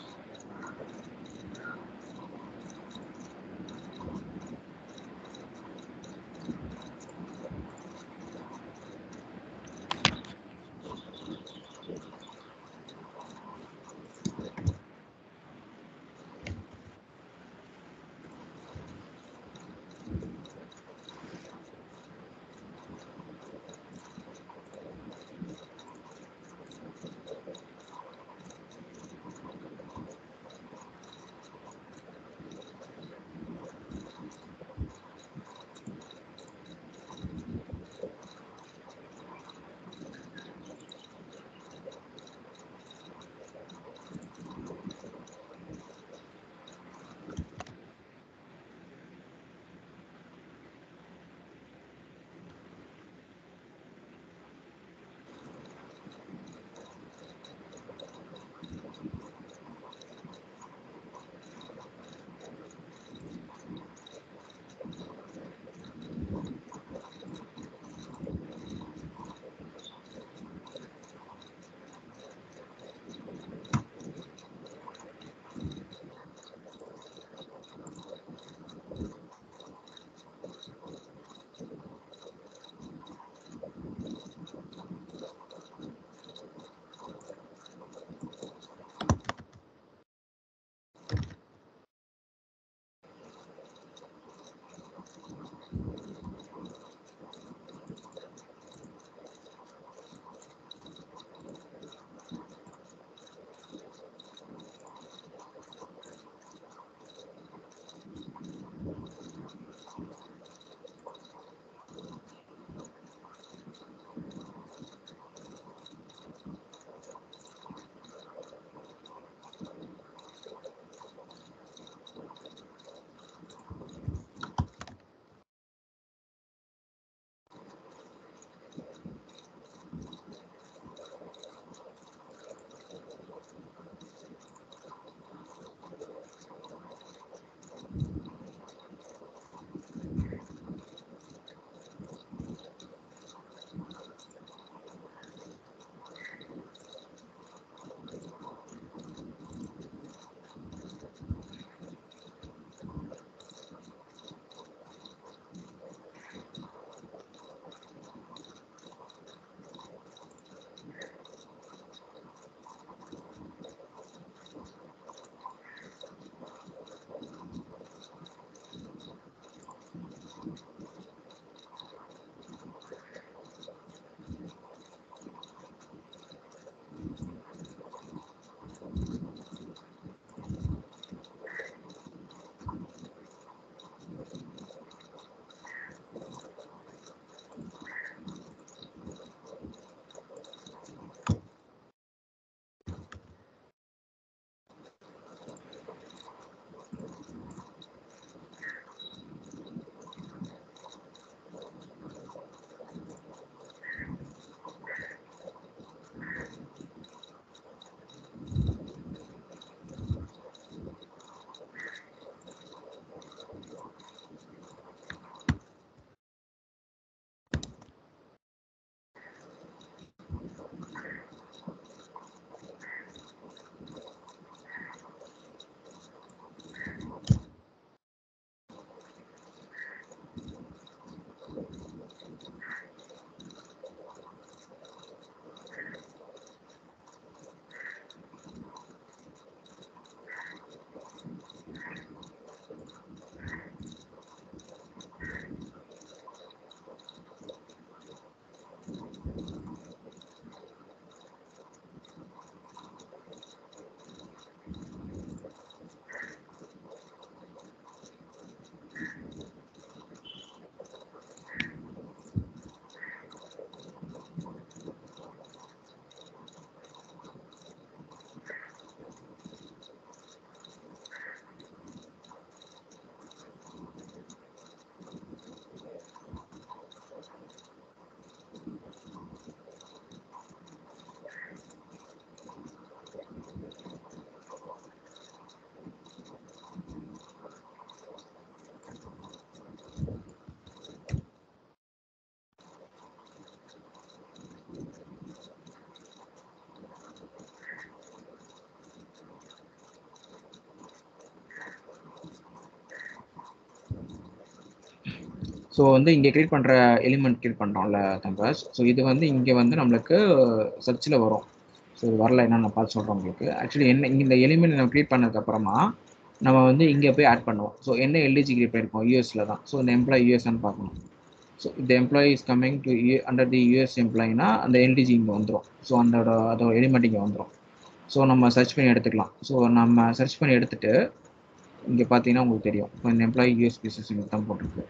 So வந்து இங்கே கிரியேட் பண்ணுற எலிமெண்ட் கிரியேட் பண்ணுறோம்ல தம்பாஸ் ஸோ இது வந்து இங்கே வந்து நம்மளுக்கு சர்ச்சில் வரும் ஸோ இது வரல என்னன்னு நான் பார்த்து சொல்கிறேன் உங்களுக்கு ஆக்சுவலி என்ன இங்க இந்த எலிமெண்ட் நம்ம கிரியேட் பண்ணதுக்கப்புறமா நம்ம வந்து இங்கே போய் ஆட் பண்ணுவோம் ஸோ என்ன எல்டிஜி கிரியேட் பண்ணியிருக்கோம் யூஎஸில் தான் ஸோ இந்த எம்ப்ளாயி யூஎஸ்ன்னு பார்க்கணும் ஸோ இந்த employee is coming to you under the US எம்ப்ளாயினா அந்த எல்டிஜி இங்கே வந்துடும் ஸோ அந்த அதோட எலிமெண்ட் இங்கே வந்துடும் ஸோ நம்ம சர்ச் பண்ணி எடுத்துக்கலாம் ஸோ நம்ம சர்ச் பண்ணி எடுத்துட்டு இங்கே பார்த்தீங்கன்னா உங்களுக்கு தெரியும் இப்போ இந்த எம்ப்ளாயி யூஎஸ் பிசினஸ் இங்கே தான் போட்டிருக்கு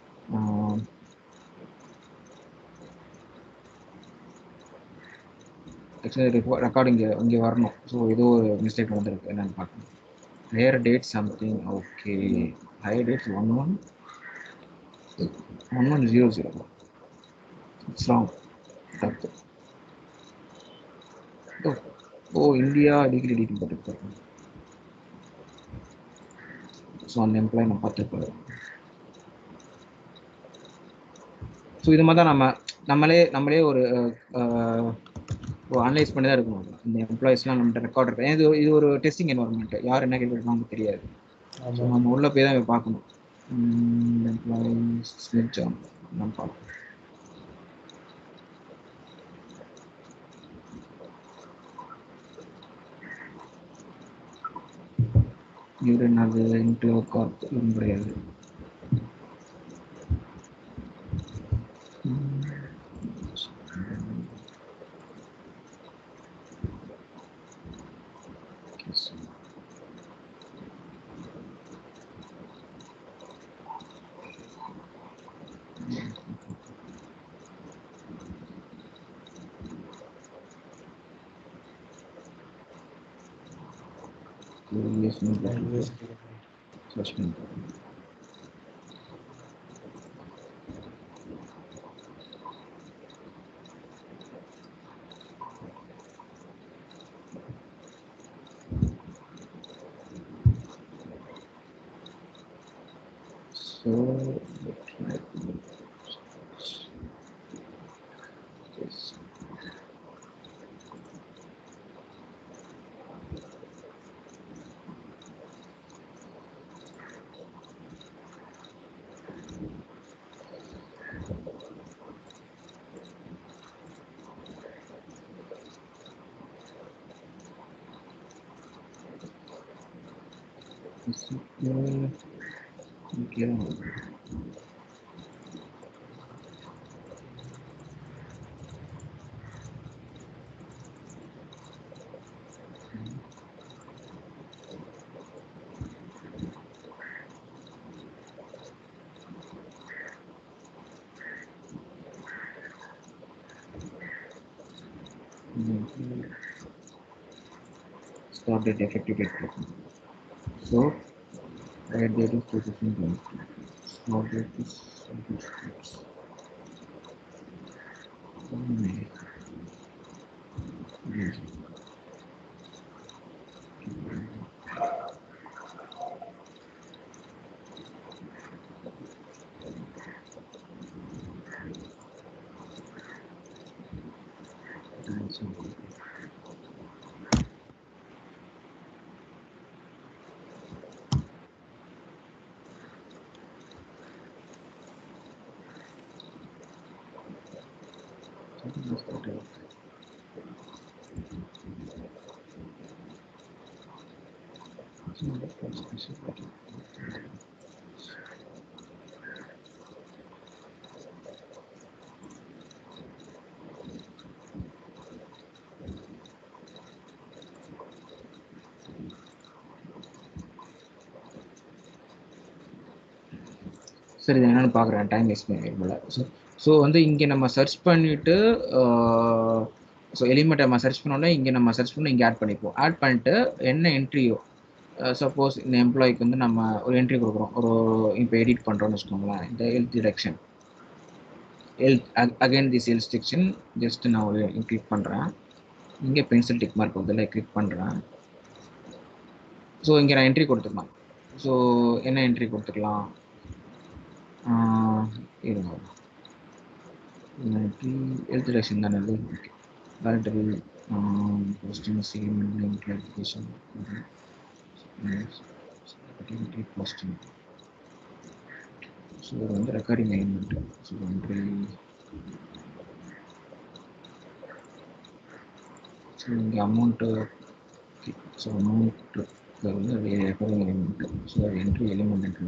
ஆக்சுவலி ரெக்கார்டு இங்கே இங்கே வரணும் ஸோ ஏதோ ஒரு மிஸ்டேக் வந்திருக்கு என்னன்னு பார்க்கணும் hire date something okay hire dates one one one one zero zero it's wrong தப்பு ஓ ஓ இந்தியா டிகிரி டிகிரி போட்டுருக்காரு ஸோ அந்த எம்ப்ளாயி நான் பார்த்துருப்பாரு ஸோ இது மாதிரி தான் நம்ம நம்மளே நம்மளே ஒரு அனலைஸ் பண்ணி தான் இருக்கணும் இந்த எம்ப்ளாயிஸ்லாம் நம்மகிட்ட ரெக்கார்ட் இருக்கு இது இது ஒரு டெஸ்டிங் என்வரன்மெண்ட் யார் என்ன கேள்வி நமக்கு தெரியாது ஸோ ஆமா நம்ம உள்ள போய் தான் பார்க்கணும் எம்ப்ளாயிஸ் ஸ்மித் ஜான் நம்ம பார்க்கணும் இவர் என்னது இன்ட்டு கார்ப் இவரும் கிடையாது Yes, no, US search பண்ணி So, yes. This is, uh, okay. Mhm. Start date effective date. So, right date is 2020. Start date is 26. May. Yes. சரி இது என்னன்னு பார்க்குறேன் டைம் வேஸ்ட் பண்ணிருக்கல ஸோ ஸோ வந்து இங்கே நம்ம சர்ச் பண்ணிவிட்டு ஸோ எலிமெண்ட் நம்ம சர்ச் பண்ணோன்னே இங்கே நம்ம சர்ச் பண்ணி இங்கே ஆட் பண்ணிப்போம் ஆட் பண்ணிட்டு என்ன என்ட்ரியோ சப்போஸ் இந்த எம்ப்ளாய்க்கு வந்து நம்ம ஒரு என்ட்ரி கொடுக்குறோம் ஒரு இப்போ எடிட் பண்ணுறோம்னு வச்சுக்கோங்களேன் இந்த health deduction health again the sales diction just நான் ஒரு கிளிக் பண்ணுறேன் இங்கே பென்சில் டிக் மார்க் வந்து கிளிக் பண்ணுறேன் ஸோ இங்கே நான் என்ட்ரி கொடுத்துக்கலாம் ஸோ என்ன என்ட்ரி கொடுத்துக்கலாம் ஆஹ் இருங்க என்ட்ரி ஹெல்த் டிடக்ஷன் தானே இது okay voluntary posting same link clarification posting so இது வந்து recording element so entry so இங்கே அமௌண்ட்டு ஸோ அமௌண்ட் வந்து recording element so entry element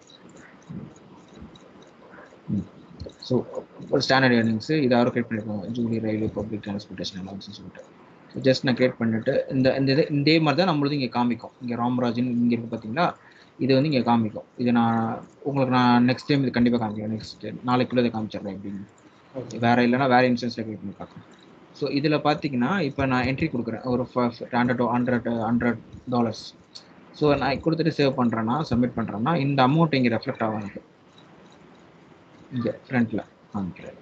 so ஒரு ஸ்டாண்டர்ட் ஏர்னிங்ஸு இது யாரும் கிரியேட் பண்ணியிருக்காங்க ஜூலி ரயில்வே பப்ளிக் டிரான்ஸ்போர்ட்டேஷன் அலவன்ஸ்னு சொல்லிட்டு ஸோ ஜஸ்ட் நான் கிரியேட் பண்ணிட்டு இந்த இந்த இது இதே மாதிரி தான் நம்மளது இங்கே காமிக்கும் இங்கே ராம்ராஜன் இங்கே இருக்குது பார்த்தீங்களா இது வந்து இங்கே காமிக்கும் இது நான் உங்களுக்கு நான் நெக்ஸ்ட் டைம் இது கண்டிப்பாக காமிக்கிறேன் நெக்ஸ்ட் நாளைக்குள்ளே இதை காமிச்சிடுறேன் எப்படின்னு ஓகே வேற இல்லைன்னா வேற இன்சூரன்ஸில் கிரியேட் பண்ணி பார்க்கலாம் ஸோ இதில் பார்த்தீங்கன்னா இப்போ நான் என்ட்ரி கொடுக்குறேன் ஒரு hundred hundred hundred dollars so நான் கொடுத்துட்டு சேவ் பண்ணுறேன்னா சப்மிட் பண்ணுறேன்னா இந்த அமௌண்ட் இங்கே ரெஃப்ளெக்ட் ஆகும் எனக்கு இங்கே ஃப்ரண்ட்டில் காமிக்கிறேன்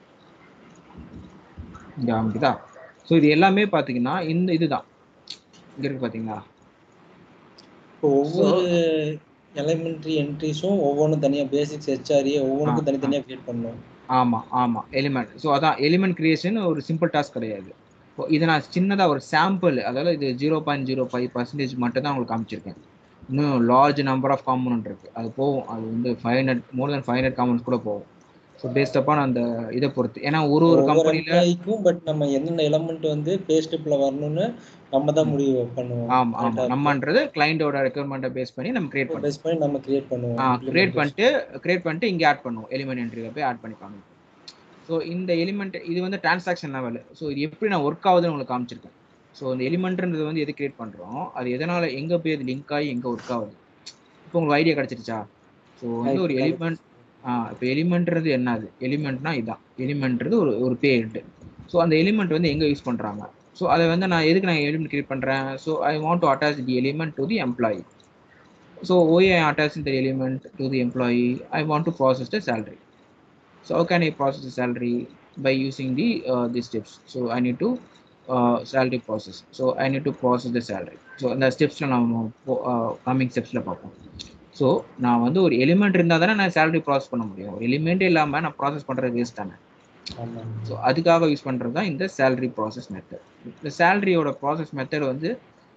இங்கே காமிக்குதா ஸோ இது எல்லாமே பார்த்தீங்கன்னா இந்த இதுதான் இங்கே இருக்கு பார்த்தீங்களா இப்போ ஒவ்வொரு எலிமெண்ட்ரி என்ட்ரிஸும் ஒவ்வொன்றும் தனியாக பேசிக்ஸ் ஹெச்ஆர்ஏ ஒவ்வொன்றுக்கும் ஆ, தனித்தனியாக கிரியேட் பண்ணணும் ஆமாம் ஆமாம் எலிமெண்ட் ஸோ அதான் எலிமெண்ட் கிரியேஷன் ஒரு சிம்பிள் டாஸ்க் கிடையாது இப்போ இது நான் சின்னதாக ஒரு சாம்பிள் அதாவது இது zero point zero five percentage மட்டும் தான் உங்களுக்கு காமிச்சிருக்கேன் இன்னும் லார்ஜ் நம்பர் ஆஃப் காம்பனண்ட் இருக்கு அது போகும் அது வந்து five hundred more then five hundred components கூட போகும் ஸோ பேஸ்ட் அப்பான் அந்த இதை பொறுத்து ஏன்னா ஒரு ஒரு ஒவ்வொரு கம்பெனியில் எம்ப்ளாய்க்கும் பட் நம்ம எந்தெந்த எலமெண்ட் வந்து பே ஸ்டெப்ல வரணும்னு நம்ம தான் முடிவு பண்ணுவோம் ஆமாம் ஆமாம் நம்மன்றது கிளைண்டோட ரெக்குயர்மெண்ட்டை பேஸ் பண்ணி நம்ம கிரியேட் பண்ணுவோம் பேஸ் பண்ணி நம்ம கிரியேட் பண்ணுவோம் கிரியேட் பண்ணிட்டு கிரியேட் பண்ணிட்டு இங்கே ஆட் பண்ணுவோம் எலிமெண்ட் என்ட்ரியில் போய் ஆட் பண்ணிப்பாங்க ஸோ இந்த எலிமெண்ட் இது வந்து டிரான்சாக்ஷன் லெவல் ஸோ இது எப்படி நான் ஒர்க் ஆகுதுன்னு உங்களுக்கு காமிச்சிருக்கேன் ஸோ இந்த எலிமெண்ட்ன்றது வந்து எது கிரியேட் பண்ணுறோம் அது எதனால் எங்கே போய் அது லிங்க் ஆகி எங்கே ஒர்க் ஆகுது இப்போ உங்களுக்கு ஐடியா கிடச்சிருச்சா ஸோ வந்து ஒரு எலிமெண்ட் இப்போ எலிமெண்ட்றது என்னது எலிமெண்ட்னா இதுதான் எலிமெண்ட்றது ஒரு ஒரு பேர்டு ஸோ அந்த எலிமெண்ட் வந்து எங்கே யூஸ் பண்ணுறாங்க ஸோ அதை வந்து நான் எதுக்கு நான் எலிமெண்ட் கிரியேட் பண்ணுறேன் so I want to attach the element to the employee so why I attach the element to the employee I want to process the salary so how can i process the salary by using the uh, these steps so i need to uh, salary process so i need to process the salary so இந்த ஸ்டெப்ஸ்ல நம்ம coming ஸ்டெப்ஸ்ல பார்ப்போம் so நான் வந்து ஒரு element இருந்தால் தானே நான் salary process பண்ண முடியும் ஒரு எலிமெண்ட்டே இல்லாமல் நான் ப்ராசஸ் பண்ணுறது வேஸ்ட் தானே ஆமா ஸோ அதுக்காக யூஸ் பண்ணுறது தான் இந்த சேலரி ப்ராசஸ் மெத்தட் இந்த சேலரியோட ப்ராசஸ் மெத்தட் வந்து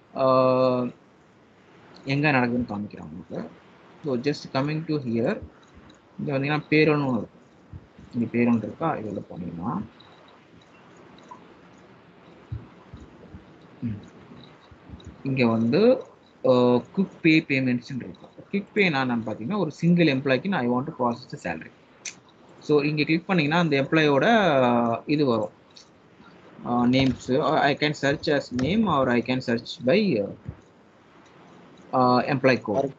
எங்கே நடக்குதுன்னு காமிக்கிறேன் உங்களுக்கு so just coming to here இங்கே வந்தீங்கன்னா பேரோன்னு ஒன்று இருக்கும் இங்கே பேரோன்னு இருக்கா இதில் போனீங்கன்னா இங்கே வந்து குக் பே பேமெண்ட்ஸ்னு இருக்கும் குக் பே நான் பார்த்தீங்கன்னா ஒரு சிங்கிள் எம்ப்ளாய்க்கு நான் I want to process the salary so இங்கே கிளிக் பண்ணிங்கன்னா அந்த எம்ப்ளாயோட இது வரும் names I can search as name or I can search by employee code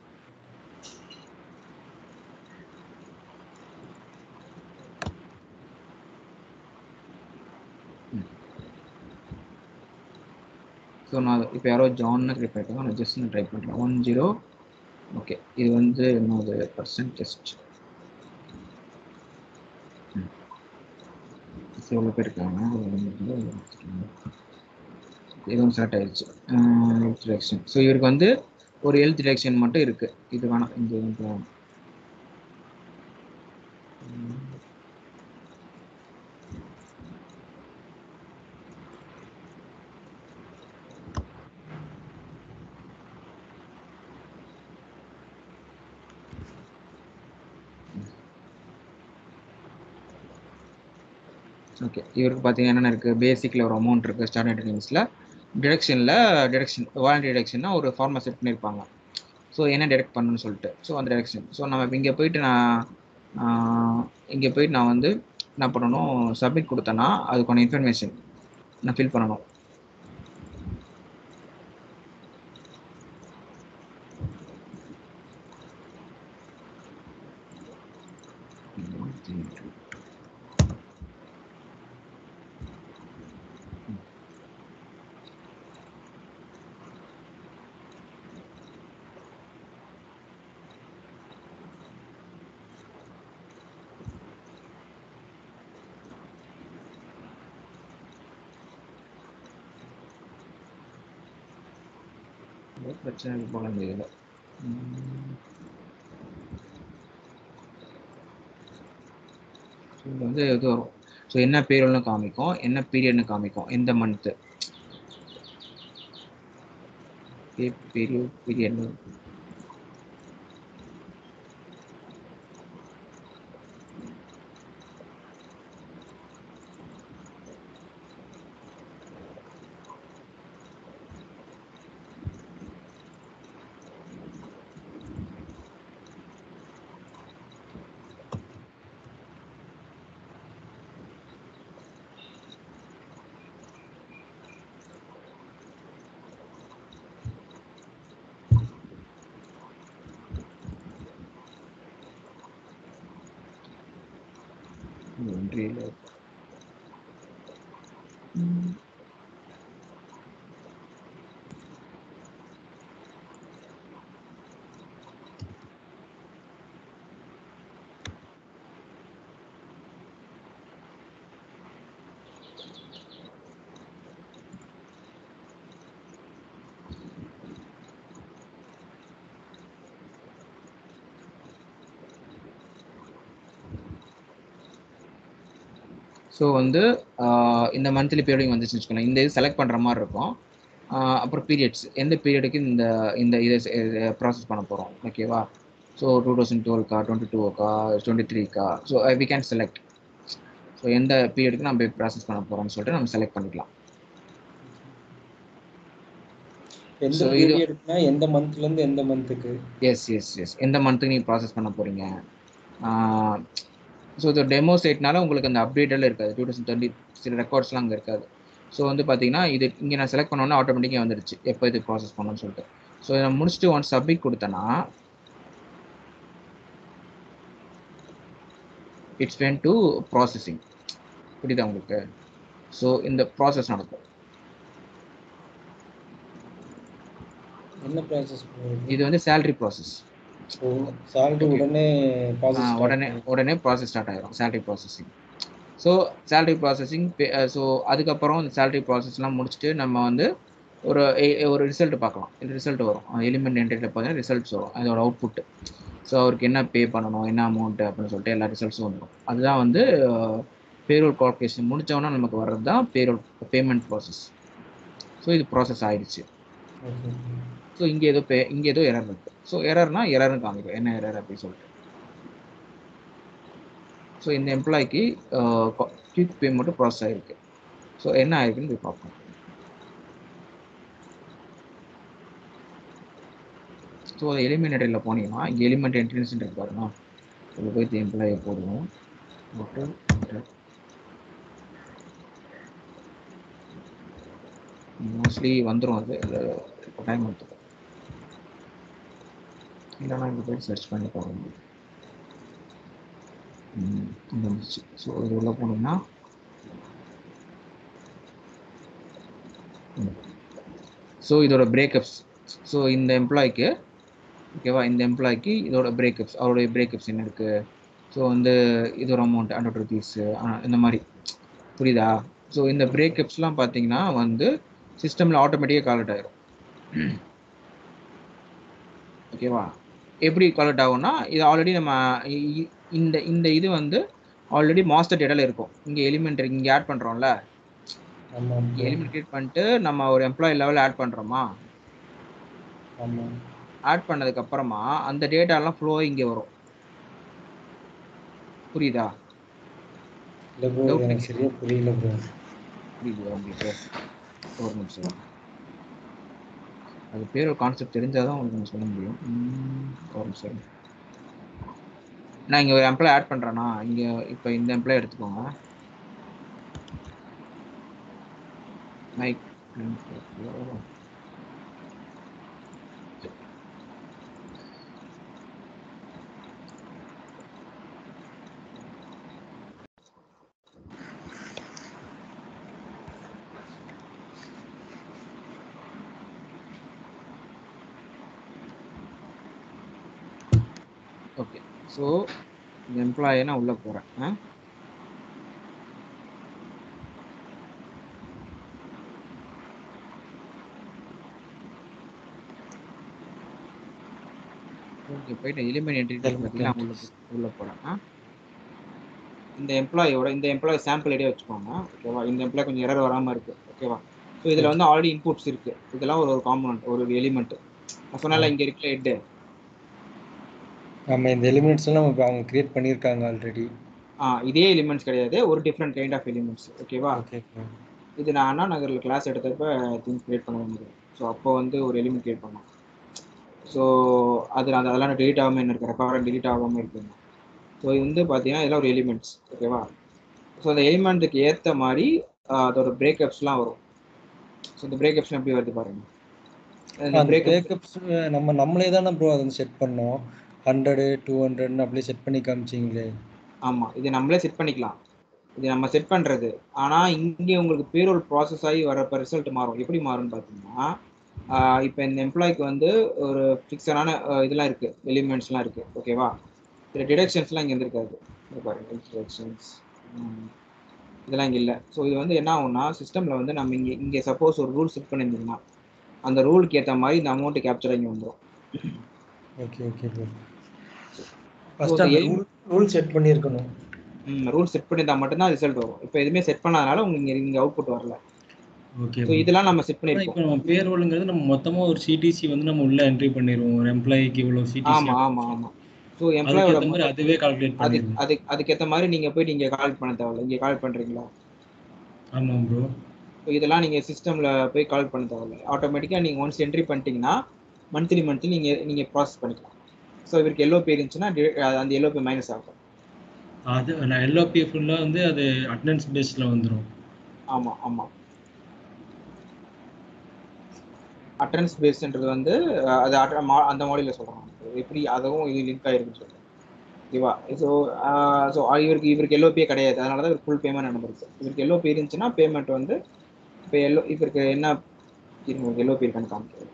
so நான் இப்போ யாரோ ஜான்னு கிரியேட் பண்ணிருக்காங்க நான் ஜஸ்ட் நான் ட்ரை பண்ணுறேன் ஒன் ஜீரோ ஓகே இது வந்து என்னது பர்சன்ட் டெஸ்ட் எவ்வளோ பேர் இருக்காங்க இதுவும் செலக்ட் ஆயிடுச்சு ஹெல்த் டிரெக்ஷன் ஸோ இவருக்கு வந்து ஒரு ஹெல்த் டிரெக்ஷன் மட்டும் இருக்கு இது வேணாம் இந்த இது வேணாம். ஓகே இவருக்கு பார்த்தீங்கன்னா என்னென்ன இருக்குது பேசிக்கில் ஒரு அமௌண்ட் இருக்குது ஸ்டார்ட் என்ட்ரிங்ஸில் டிரெக்ஷனில் டிரெக்ஷன் வாலண்டி டிரெக்ஷன்னா ஒரு ஃபார்மை செட் பண்ணியிருப்பாங்க ஸோ என்ன டிரெக்ட் பண்ணணும்னு சொல்லிட்டு ஸோ அந்த டிரெக்ஷன் ஸோ நம்ம இப்போ இங்கே போயிட்டு நான் இங்கே போயிட்டு நான் வந்து என்ன பண்ணணும் சப்மிட் கொடுத்தேன்னா அதுக்கான இன்ஃபர்மேஷன் நான் ஃபில் பண்ணணும் ஏதோ பிரச்சனை இருக்கு போல இந்த இதில் இது வந்து இது வரும் ஸோ என்ன பேரோல்னு காமிக்கும் என்ன பீரியட்னு காமிக்கும் எந்த மந்த்து பீரியட் பீரியட் இது ஒன்றியில் ஸோ வந்து ஆஹ் இந்த மந்த்லி பீரியடிங் வந்துச்சுன்னு வச்சுக்கோங்களேன் இந்த இது செலக்ட் பண்ணுற மாதிரி இருக்கும் ஆஹ் அப்புறம் பீரியட்ஸ் எந்த பீரியடுக்கு இந்த இந்த இதை ப்ராசஸ் பண்ண போகிறோம் ஓகேவா ஸோ டூ தௌசண்ட் டுவெல்க்கா டுவெண்ட்டி டூக்கா டுவெண்ட்டி த்ரீக்கா so we can select so எந்த பீரியடுக்கு நம்ம ப்ராசஸ் பண்ண போகிறோம்னு சொல்லிட்டு நம்ம செலக்ட் பண்ணிக்கலாம் எந்த So, இது- பீரியட்னா எந்த மந்த்ல இருந்து எந்த மந்த்துக்கு எஸ் எஸ் எஸ் எந்த மந்த்துக்கு நீங்கள் ப்ராசஸ் பண்ண போகிறீங்க ஸோ இது டெமோ சைட்னால உங்களுக்கு அந்த அப்டேட் எல்லாம் இருக்காது டூ தௌசண்ட் டுவெண்ட்டி சில ரெக்கார்ட்ஸ்லாம் அங்கே இருக்காது ஸோ வந்து பார்த்தீங்கன்னா இது இங்கே நான் செலக்ட் பண்ணோன்னே ஆட்டோமேட்டிக்காக வந்துடுச்சு எப்போ இது ப்ராசஸ் பண்ணணும்னு சொல்லிட்டு ஸோ நான் முடிச்சுட்டு ஒன் சப்மிட் கொடுத்தேன்னா இட்ஸ் வென் டு ப்ராசஸிங் புரியுதா உங்களுக்கு ஸோ இந்த ப்ராசஸ் நடக்கும் என்ன ப்ராசஸ் பண்ணுவீங்க இது வந்து சேலரி ப்ராசஸ் சாலரி Okay. உடனே ப்ராசஸ் உடனே உடனே ப்ராசஸ் ஸ்டார்ட் ஆயிரும் salary processing so salary processing so அதுக்கப்புறம் இந்த சேலரி ப்ராசஸ்லாம் முடிச்சுட்டு நம்ம வந்து ஒரு எ- ஒரு ரிசல்ட் பார்க்கலாம் ரிசல்ட் வரும் எலிமெண்ட் என்ட்ரியில் பார்த்தீங்கன்னா ரிசல்ட்ஸ் வரும் அதோட அவுட்புட் ஸோ அவருக்கு என்ன பே பண்ணணும் என்ன அமௌண்ட் அப்படின்னு சொல்லிட்டு எல்லா ரிசல்ட்ஸும் வந்துடும் அதுதான் வந்து பேரோல் கால்குலேஷன் முடிச்சவொன்னே நமக்கு வர்றது தான் பேரோல் பேமெண்ட் ப்ராசஸ் ஸோ இது ப்ராசஸ் ஆயிடுச்சு ஸோ இங்கே ஏதோ பே இங்கே ஏதோ எரர் இருக்கு ஸோ எரர்னா எரர்னு காமிக்கும் என்ன எரர் அப்படின்னு சொல்லிட்டு ஸோ இந்த எம்ப்ளாய்க்கு குயிக் பேமெண்ட்டும் ப்ராசஸ் ஆகிருக்கு ஸோ என்ன ஆயிருக்குன்னு போய் பார்ப்போம் ஸோ எலிமெண்டரியில் போனீங்கன்னா இங்கே எலிமெண்ட் என்ட்ரன்ஸ் இருக்கு பாருங்க இதில் போய் எம்ப்ளாயை போடுவோம் போட்டு மோஸ்ட்லி வந்துடும் அது டைம் எடுத்துக்கும் இல்லைனா இங்கே போய் சர்ச் பண்ணி பாருங்க ம், இங்க வந்துச்சு ஸோ இது உள்ள போனீங்கன்னா ஸோ இதோட பிரேக்கப்ஸ் ஸோ இந்த எம்ப்ளாய்க்கு ஓகேவா இந்த எம்ப்ளாய்க்கு இதோட பிரேக்கப்ஸ் அவருடைய பிரேக்கப்ஸ் என்ன இருக்குது ஸோ வந்து இதோட அமௌண்ட் ஹண்ட்ரட் ருபீஸு இந்த மாதிரி புரியுதா ஸோ இந்த பிரேக்கப்ஸ்லாம் பார்த்தீங்கன்னா வந்து சிஸ்டமில் ஆட்டோமேட்டிக்காக கால்ட் ஆயிரும் ஓகேவா எப்படி கால்ட் ஆகும்னா இது ஆல்ரெடி நம்ம இ- இ- இந்த இந்த இது வந்து ஆல்ரெடி மாஸ்டர் டேட்டால இருக்கும் இங்கே எலிமெண்ட் இங்கே ஆட் பண்ணுறோம்ல ஆமா எலிமெண்ட் கிரியேட் பண்ணிட்டு நம்ம ஒரு எம்ப்ளாயி லெவல் ஆட் பண்ணுறோமா ஆமா ஆட் பண்ணதுக்கு அப்புறமா அந்த டேட்டாலாம் ஃப்ளோ இங்கே வரும் புரியுதா இல்ல ப்ரோ Doubt எனக்கு சரியா புரியல ப்ரோ புரியுதா உங்களுக்கு ஒரு நிமிஷம் அது பேர் ஒரு கான்செப்ட் தெரிஞ்சாதான் உங்களுக்கு நான் சொல்ல முடியும் ம், ஒரு நிமிஷம் நான் இங்கே ஒரு எம்ப்ளாய் ஆட் பண்ணுறேன்னா இங்கே இப்போ இந்த எம்ப்ளாய் எடுத்துக்கோங்க மைக் ஓகே ஸோ இந்த எம்ப்ளாயை நான் உள்ளே போகிறேன் ஓகே போயிட்டு எலிமெண்ட் என்ட்ரி பார்த்தீங்கன்னா உள்ள போ- உள்ள போகிறேன் இந்த எம்ப்ளாயோட இந்த எம்ப்ளாய் சாம்பிள் ஐடியா வச்சுக்கோங்க ஓகேவா இந்த எம்ப்ளாய் கொஞ்சம் எரர் வராமல் இருக்கு ஓகேவா ஸோ இதில் வந்து ஆல்ரெடி இன்புட்ஸ் இருக்கு இதெல்லாம் ஒரு ஒரு காம்பனண்ட் ஒரு எலிமெண்ட் நான் சொன்னால இங்கே இருக்கிற ஹெட்டு ஆமா இந்த எலிமெண்ட்ஸ் எல்லாம் இப்ப அவங்க கிரியேட் பண்ணியிருக்காங்க ஆல்ரெடி ஆ இதே எலிமெண்ட்ஸ் கிடையாது ஒரு டிஃப்ரெண்ட் கைண்ட் ஆஃப் எலிமெண்ட்ஸ் ஓகேவா ஓகே இது நான் அண்ணா நகரில் கிளாஸ் எடுத்தப்ப திங்க் கிரியேட் பண்ண வேண்டியது ஸோ அப்போ வந்து ஒரு எலிமெண்ட் கிரியேட் பண்ணோம் ஸோ அது அந்த அதெல்லாம் டெலிட் ஆகாமல் என்ன இருக்கு ரெக்கார்ட் டெலிட் ஆகாமல் இருக்குங்க ஸோ இது வந்து பார்த்தீங்கன்னா இதெல்லாம் ஒரு எலிமெண்ட்ஸ் ஓகேவா ஸோ அந்த எலிமெண்ட்டுக்கு ஏற்ற மாதிரி ஆஹ், அதோட பிரேக்கப்ஸ்லாம் வரும் ஸோ இந்த பிரேக்கப்ஸ் எப்படி வருது பாருங்க இந்த அந்த பிரேக்கப் பிரேக்கப்ஸ் நம்ம நம்மளே தானே ப்ரோ அதை செட் பண்ணோம் ஹண்ட்ரடு டூ ஹண்ட்ரட்னு அப்படியே செட் பண்ணி காமிச்சிங்களே ஆமாம் இது நம்மளே செட் பண்ணிக்கலாம் இது நம்ம செட் பண்றது ஆனா இங்கே உங்களுக்கு பேரோல் ப்ராசஸ் ஆகி வரப்ப ரிசல்ட் மாறும் எப்படி மாறும்னு பார்த்தீங்கன்னா ஆஹ் இப்போ இந்த எம்ப்ளாய்க்கு வந்து ஒரு ஃபிக்ஸடான இதெல்லாம் இருக்கு எலிமெண்ட்ஸ்லாம் இருக்கு ஓகேவா சில டிடக்ஷன்ஸ்லாம் இங்கே இருந்திருக்காது இங்க பாருங்க டிடக்ஷன்ஸ் இதெல்லாம் இங்கே இல்லை ஸோ இது வந்து என்ன ஆகும்னா சிஸ்டமில் வந்து நம்ம இங்கே இங்கே சப்போஸ் ஒரு ரூல் செட் பண்ணியிருந்தீங்கன்னா அந்த ரூலுக்கு ஏற்ற மாதிரி இந்த அமௌண்ட் கேப்சர் இங்கே வந்துடும் ஓகே ஓகே ப்ரோ ஃபர்ஸ்ட் அந்த Okay. ரூல் ரூல் செட் பண்ணியிருக்கணும் ரூல் செட் பண்ணியிருந்தா மட்டும்தான் ரிசல்ட் வரும் இப்போ எதுவுமே செட் பண்ணாதனால உங்களுக்கு இங்கே இங்கே அவுட்புட் வரல ஓகே ஸோ இதெல்லாம் நம்ம செட் இப்போ பண்ணியிருக்கோம் நம்ம பேரோலுங்கிறது நம்ம மொத்தமா ஒரு சிடிசி வந்து நம்ம உள்ள என்ட்ரி பண்ணிடுவோம் ஒரு எம்ப்ளாயிக்கு இவ்வளவு சிடிசி ஆமா ஆமா ஆமா ஸோ அதுக்கு எம்ப்ளாயோட ஏத்த மாதிரி அதுவே கால்குலேட் அது பண்ணிடுவோம் அது அதுக்கேற்ற மாதிரி நீங்கள் போயிட்டு இங்கே கால் பண்ண தேவையில்ல இங்கே கால் பண்ணுறீங்களா ஆமா ப்ரோ ஸோ இதெல்லாம் நீங்கள் சிஸ்டமில் போய் கால் பண்ண தேவையில்ல ஆட்டோமேட்டிக்காக நீங்கள் ஒன்ஸ் என்ட்ரி பண்ணிட்டீங்கன்னா மந்த்லி மந்த்லி நீங்கள் நீங்கள் ப்ராசஸ் பண்ணிக்கலாம் ஸோ இவருக்கு எல்ஓபி இருந்துச்சுன்னா direct- அது அந்த எல்ஓபி மைனஸ் ஆகும் அது நான் எல்ஓபி ஃபுல்லா வந்து அது அட்டெண்டன்ஸ் பேஸ்ல வந்துரும் ஆமாம் ஆமாம் அட்டன்ஸ் பேஸ்ன்றது வந்து அஹ், அது atten- மா- அந்த மாடியில் சொல்கிறோம் எப்படி அதுவும் இது லிங்க் ஆகிருக்குன்னு சொல்கிறேன் ஓகேவா ஸோ ஸோ இவருக்கு இவருக்கு எல்ஓபியே கிடையாது அதனால தான் இவருக்கு ஃபுல் பேமெண்ட் நடந்துருக்கு இவருக்கு எல்ஓபி இருந்துச்சுன்னா பேமெண்ட் வந்து இப்போ எல்லோ இவருக்கு என்ன இருங்க எல்ஓபி இருக்கான்னு காமிக்கிறேன்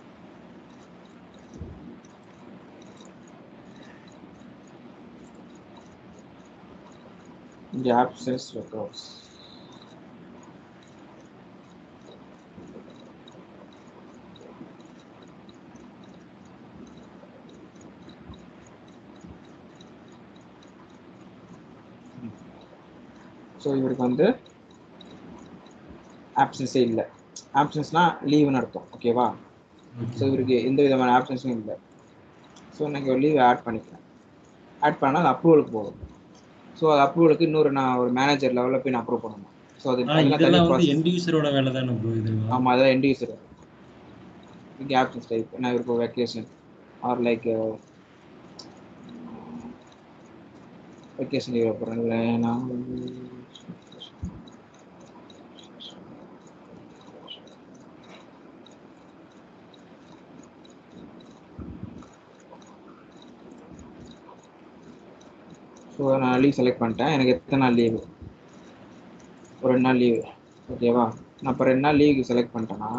இங்கே ஆப்சன்ஸ் ரெக்கார்ட்ஸ் ஸோ இவருக்கு வந்து ஆப்சன்ஸே இல்லை ஆப்சன்ஸ்னா லீவுன்னு அர்த்தம் ஓகேவா ஸோ இவருக்கு எந்த விதமான ஆப்ஷன்ஸும் இல்லை ஸோ நீங்கள் லீவ் ஆட் பண்ணிக்கிறேன் ஆட் பண்ணால் அது அப்ரூவலுக்கு போகும் ஸோ அது அப்ரூவலுக்கு இன்னொரு நான் ஒரு மேனேஜர் லெவலில் போய் நான் அப்ரூவ் பண்ணணும் ஸோ அது ஆ, அதெல்லாம் தனி இதெல்லாம் வந்து ப்ராசஸ் எண்ட் யூசரோட வேலை தானே ப்ரோ இது ஆமாம் அதெல்லாம் எண்ட் யூசர் இங்கே ஆப்ஷன்ஸ் டைப் நான் இவருக்கு vacation or like vacation leave போடுறேன் நான் ஸோ நான் லீவ் செலக்ட் பண்ணிட்டேன் எனக்கு எத்தனை நாள் லீவு ஒரு ரெண்டு நாள் லீவு ஓகேவா நான் இப்போ ரெண்டு நாள் லீவுக்கு செலக்ட் பண்ணிட்டேன்னா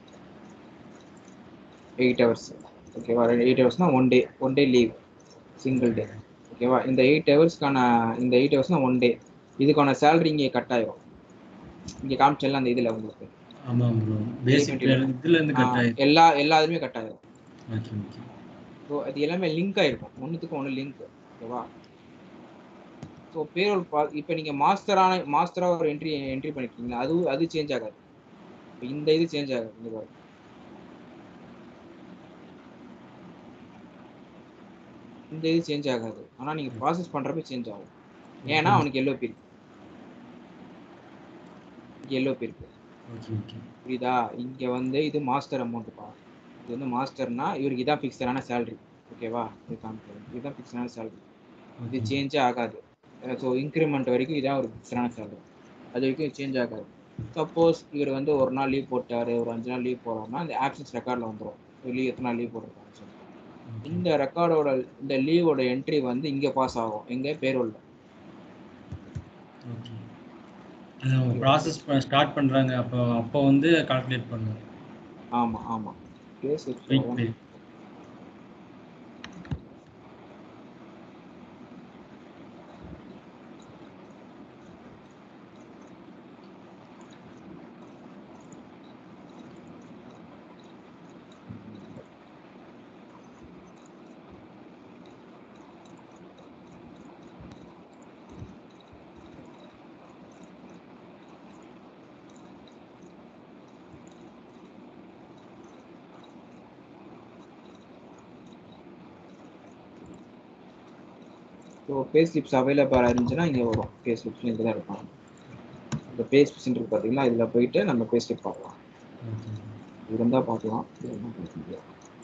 எயிட் ஹவர்ஸ் ஓகேவா எயிட் ஹவர்ஸ்னால் one day one day leave single day ஓகேவா இந்த எயிட் ஹவர்ஸ்க்கான இந்த எயிட் ஹவர்ஸ்னால் ஒன் டே இதுக்கான சேலரி இங்கே கட் ஆயிரும் இங்கே காமிச்சல அந்த இதில் உங்களுக்கு ஆமா ப்ரோ பேசிக் இதுல இருந்து கட் ஆ, ஆயிடுச்சு எல்லா எல்லா இதுவுமே கட் ஆயிரும் ஓகே ஓகே ஸோ அது எல்லாமே லிங்க் ஆயிருக்கும் ஒன்றுத்துக்கும் ஒன்று லிங்க் ஓகேவா ஸோ பேரோல் பா இப்போ நீங்கள் மாஸ்டரான மாஸ்டராக ஒரு என்ட்ரி என்ட்ரி பண்ணிருக்கீங்களா அது அது சேஞ்ச் ஆகாது இப்போ இந்த இது சேஞ்ச் ஆகாது இங்க பாருங்க இந்த இது சேஞ்ச் ஆகாது ஆனால் நீங்கள் ப்ராசஸ் பண்ணுறப்ப சேஞ்ச் ஆகும் ஏன்னா அவனுக்கு எல்லோ இருக்கு எல்லோ இருக்கு ஓகே ஓகே புரியுதா இங்க வந்து இது மாஸ்டர் அமௌண்ட்டுப்பா இது வந்து மாஸ்டர்னா இவருக்கு இதான் ஃபிக்ஸடான சேலரி ஓகேவா இது காமிக்கிறேன் இதுதான் ஃபிக்ஸடான சேலரி இது சேஞ்சே ஆகாது ஸோ இன்க்ரிமெண்ட் வரைக்கும் இதான் ஒரு ஃபிக்ஸடான சேலரி அது வரைக்கும் சேஞ்ச் ஆகாது சப்போஸ் இவர் வந்து ஒரு நாள் லீவ் போட்டாரு ஒரு அஞ்சு நாள் லீவ் போடுறோம்னா அந்த ஆப்சன்ஸ் ரெக்கார்டில் வந்துடும் லீவ் எத்தனை நாள் லீவ் போட்டிருக்காங்க சொல்லி இந்த ரெக்கார்டோட இந்த லீவோட என்ட்ரி வந்து இங்கே பாஸ் ஆகும் எங்கே பேரோல்ல ஓகே அது அவங்க ப்ராசஸ் ஸ்டார்ட் பண்றாங்க அப்போ அப்போ வந்து கால்குலேட் பண்ணுவோம் ஆமாம் ஆமாம் case wait wait so pay slips அவைலபிளாக இருந்துச்சுன்னா இங்கே வரும் பே ஸ்லிப்ஸ் இங்கே தான் இருக்கும் இந்த பே ஸ்லிப்ஸ் இருக்கு பார்த்தீங்களா இதில் போயிட்டு நம்ம பே ஸ்லிப் பார்க்கலாம் ஓகே இருந்தால் பார்க்கலாம் இல்லைன்னா பார்க்க முடியாது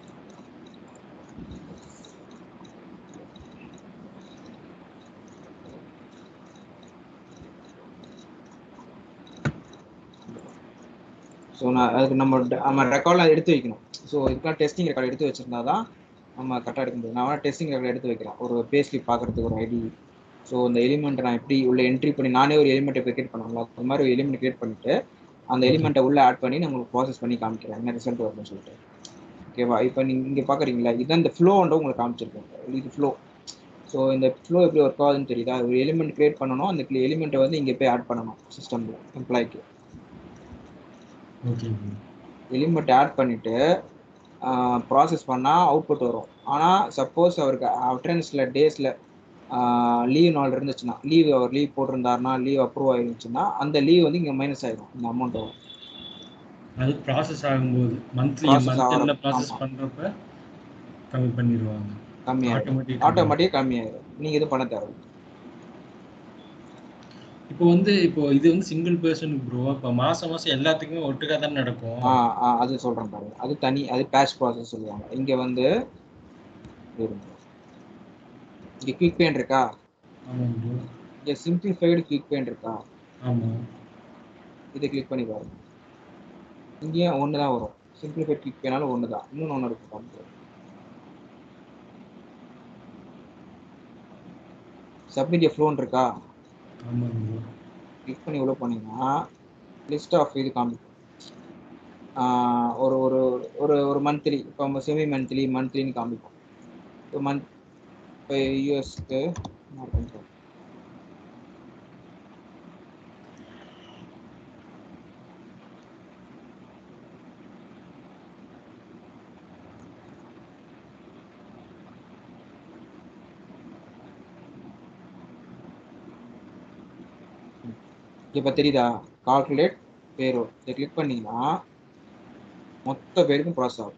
ஸோ நான் அதுக்கு நம்ம ட- நம்ம ரெக்கார்ட்லாம் எடுத்து வைக்கணும் ஸோ இதுக்கெல்லாம் டெஸ்டிங் ரெக்கார்ட் எடுத்து வச்சிருந்தா தான் நம்ம கரெக்டாக எடுக்க முடியும் நான் வேணா டெஸ்டிங் ரெக்கார்ட் எடுத்து வைக்கிறேன் ஒரு பே ஸ்லிப் பார்க்கறதுக்கு ஒரு ஐடி ஸோ இந்த எலிமெண்ட்டை நான் எப்படி உள்ள என்ட்ரி பண்ணி நானே ஒரு எலிமெண்ட்டை கிரியேட் பண்ணலாம் அது மாதிரி ஒரு எலிமெண்ட் கிரியேட் பண்ணிட்டு அந்த எலிமெண்ட்டை உள்ள ஆட் பண்ணி நான் உங்களுக்கு ப்ராசஸ் பண்ணி காமிக்கிறேன் என்ன ரிசல்ட் வருதுன்னு சொல்லிட்டு ஓகேவா இப்போ நீங்கள் இங்கே பார்க்குறீங்களா இதுதான் இந்த ஃப்ளோன்ற உங்களுக்கு காமிச்சிருக்கேன் இது ஃப்ளோ ஸோ இந்த ஃப்ளோ எப்படி ஒர்க் ஆகுதுன்னு தெரியுதா ஒரு எலிமெண்ட் கிரியேட் பண்ணணும் அந்த எலிமெண்ட்டை வந்து இங்கே போய் ஆட் பண்ணணும் சிஸ்டமில் எம்ப்ளாய்க்கு ஓகே ப்ரோ எலிமெண்ட் ஆட் பண்ணிவிட்டு ப்ராசஸ் பண்ணால் அவுட்புட் வரும் ஆனால் சப்போஸ் அவருக்கு அட்டண்டன்ஸில் டேஸில் லீவ் நாள் இருந்துச்சுன்னா லீவ் அவர் லீவ் போட்டிருந்தாருன்னா லீவ் அப்ரூவ் ஆயிருந்துச்சுன்னா அந்த லீவ் வந்து இங்கே மைனஸ் ஆகிடும் இந்த அமௌண்ட் வரும் அது ப்ராசஸ் ஆகும்போது மந்த்லி Process மந்த் ஆகுற- எண்ட்ல ப்ராசஸ் ஆமா. பண்றப்ப கம்மி பண்ணிடுவாங்க கம்மியாகிடும் ஆட்டோமேட்டிக் ஆட்டோமேட்டிக்காக கம்மியாயிடும் நீங்கள் எதுவும் பண்ண தேவை இப்போ வந்து இப்போ இது வந்து சிங்கிள் பர்சன் ப்ரோ இப்போ மாசம் மாசம் எல்லாத்துக்குமே ஒட்டுக்கா தான் நடக்கும் ஆ ஆ அது சொல்கிறேன் பாருங்க அது தனி அது பேஷ் ப்ராசஸ் சொல்லுவாங்க இங்கே வந்து இங்கே குயிக் பேன் இருக்கா ஆமா ப்ரோ இங்கே சிம்பிளிஃபைடு குயிக் பேன் இருக்கா ஆமா இதை கிளிக் பண்ணி பாருங்க இங்கேயும் ஒன்று தான் வரும் சிம்பிளிஃபைட் கிளிக் பண்ணாலும் ஒன்று தான் இன்னொன்று ஒன்று இருக்கு பாருங்க சப்மிட் ஃப்ளோன் இருக்கா ஆமா ப்ரோ கிளிக் பண்ணி உள்ள போனீங்கன்னா லிஸ்ட் ஆஃப் இது காமிக்கும் ஆஹ் ஒரு ஒரு ஒரு ஒரு மந்த்லி இப்போ செமி மந்த்லி மந்த்லின்னு காமிக்கும் இப்போ மந்த் இப்போ யூஎஸ்க்கு இப்போ தெரியுதா கால்குலேட் பேரோ இதை கிளிக் பண்ணீங்கன்னா மொத்த பேருக்கும் ப்ராசஸ் ஆகும்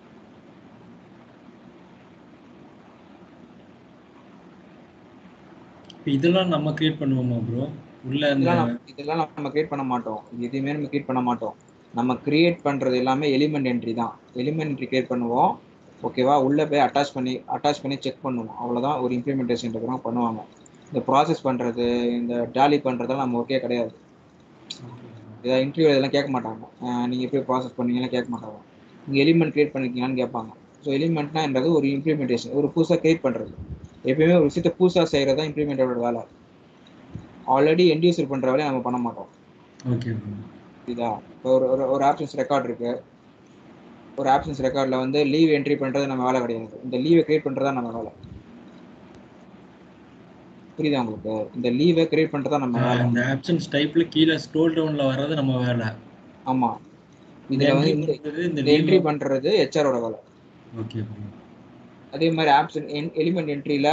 இப்போ இதெல்லாம் நம்ம கிரியேட் பண்ணுவோமா ப்ரோ உள்ள அந்த இதெல்லாம் நம்ம- இதெல்லாம் நம்ம கிரியேட் பண்ண மாட்டோம் இது எதுவுமே நம்ம கிரியேட் பண்ண மாட்டோம் நம்ம கிரியேட் பண்றது எல்லாமே எலிமெண்ட் என்ட்ரி தான் எலிமெண்ட் என்ட்ரி கிரியேட் பண்ணுவோம் ஓகேவா உள்ள போய் அட்டாச் பண்ணி அட்டாச் பண்ணி செக் பண்ணுவோம் அவ்வளவுதான் ஒரு இம்ப்ளிமெண்டேஷன் இருக்கிறவங்க பண்ணுவாங்க இந்த ப்ராசஸ் பண்றது இந்த டேலி பண்றதெல்லாம் நம்ம ஓகே கிடையாது இதை இன்டர்வியூ இதெல்லாம் கேட்க மாட்டாங்க அஹ் நீங்க எப்படி ப்ராசஸ் பண்ணீங்கன்னா கேட்க மாட்டாங்க நீங்க எலிமெண்ட் கிரியேட் பண்ணிருக்கீங்களான்னு கேட்பாங்க ஸோ எலிமெண்ட்னா என்றது ஒரு இம்ப்ளிமெண்டேஷன் ஒரு புதுசாக கிரியேட் பண்றது எப்பயுமே ஒரு விஷயத்தை புதுசாக செய்யறது தான் இம்ப்ளிமெண்டோட வேலை ஆல்ரெடி எண்ட் யூசர் பண்ற வேலையை நம்ம பண்ண மாட்டோம் ஓகே ப்ரோ இதா இப்போ ஒரு ஒரு ஒரு ஆப்ஷன்ஸ் ரெக்கார்ட் இருக்கு ஒரு ஆப்ஷன்ஸ் ரெக்கார்டில் வந்து லீவ் என்ட்ரி பண்றது நம்ம வேலை கிடையாது இந்த லீவை கிரியேட் பண்றதா நம்ம வேலை புரியுதா உங்களுக்கு இந்த லீவை கிரியேட் பண்றதா நம்ம வேலை அந்த ஆப்ஷன்ஸ் டைப்ல கீழே ஸ்க்ரோல் டவுன்ல வர்றது நம்ம வேலை ஆமா இந்த இதுல வந்து entry இந்த பண்றது இந்த இந்த என்ட்ரி பண்றது ஹெச்ஆரோட வேலை ஓகே ப்ரோ அதே மாதிரி ஆப்ஷன் எலிமெண்ட் என்ட்ரியில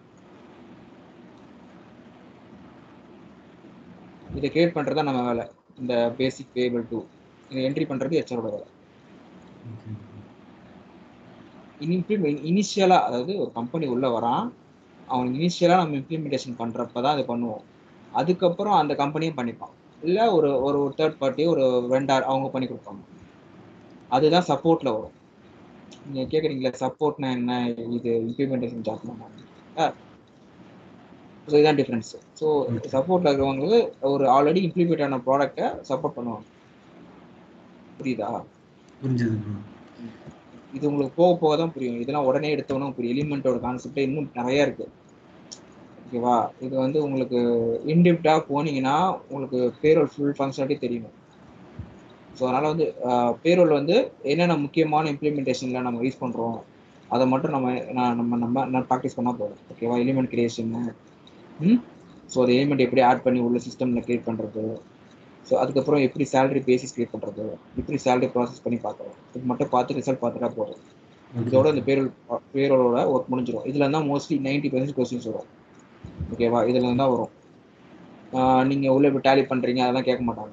இதை கிரியேட் பண்றதா நம்ம வேலை இந்த பேசிக் வேபிள் டூ இதை என்ட்ரி பண்றது ஹெச்ஆரோட வேலை ஓகே இம்ப்ளிமெண்ட் இனிஷியலாக அதாவது ஒரு கம்பெனி உள்ளே வரான் அவன் இனிஷியலாக நம்ம இம்ப்ளிமெண்டேஷன் பண்ணுறப்ப தான் அதை பண்ணுவோம் அதுக்கப்புறம் அந்த கம்பெனியும் பண்ணிப்பான் இல்லை ஒரு ஒரு தேர்ட் பார்ட்டி ஒரு வெண்டார் அவங்க பண்ணி கொடுப்பாங்க அதுதான் சப்போர்ட்டில் வரும் நீங்கள் கேட்குறீங்களா சப்போர்ட்னா என்ன இது இம்ப்ளிமெண்டேஷன் ஜாப்னா ஸோ இதுதான் டிஃப்ரென்ஸ் ஸோ சப்போர்ட்டில் இருக்கிறவங்களுக்கு ஒரு ஆல்ரெடி இம்ப்ளிமெண்ட் ஆன ப்ராடக்டை சப்போர்ட் பண்ணுவாங்க புரியுதா புரிஞ்சது ப்ரோ இது உங்களுக்கு போக போக தான் புரியும் இதெல்லாம் உடனே எடுத்தவொன்னே புரியும் எலிமெண்ட்டோட கான்செப்ட் இன்னும் நிறைய இருக்கு ஓகேவா இது வந்து உங்களுக்கு இன்டிப்டாக போனீங்கன்னா உங்களுக்கு பேரோல் ஃபுல் ஃபங்க்ஷனாலிட்டி தெரியும் ஸோ அதனால் வந்து பேரோல் வந்து என்னென்ன முக்கியமான இம்ப்ளிமெண்டேஷனில் நம்ம யூஸ் பண்ணுறோம் அதை மட்டும் நம்ம நான் நம்ம நம்ம நான் ப்ராக்டிஸ் பண்ணால் போதும் ஓகேவா எலிமெண்ட் கிரியேஷன் ம் ஸோ அந்த எலிமெண்ட் எப்படி ஆட் பண்ணி உள்ள சிஸ்டமில் கிரியேட் பண்ணுறது ஸோ அதுக்கப்புறம் எப்படி சேலரி பேசிஸ் கிரியேட் பண்ணுறது எப்படி சேலரி ப்ராசஸ் பண்ணி பார்க்குறோம் இது மட்டும் பார்த்து ரிசல்ட் பார்த்துட்டா போதும் இதோட இந்த பேரோல் பேரோலோட ஒர்க் முடிஞ்சிடும் இதில் இருந்தால் மோஸ்ட்லி நைன்டி பர்சன்ட் கொஸ்டின்ஸ் வரும் ஓகேவா இதில் இருந்தால் வரும் நீங்கள் உள்ள இப்போ டேலி பண்ணுறீங்க அதெல்லாம் கேட்க மாட்டாங்க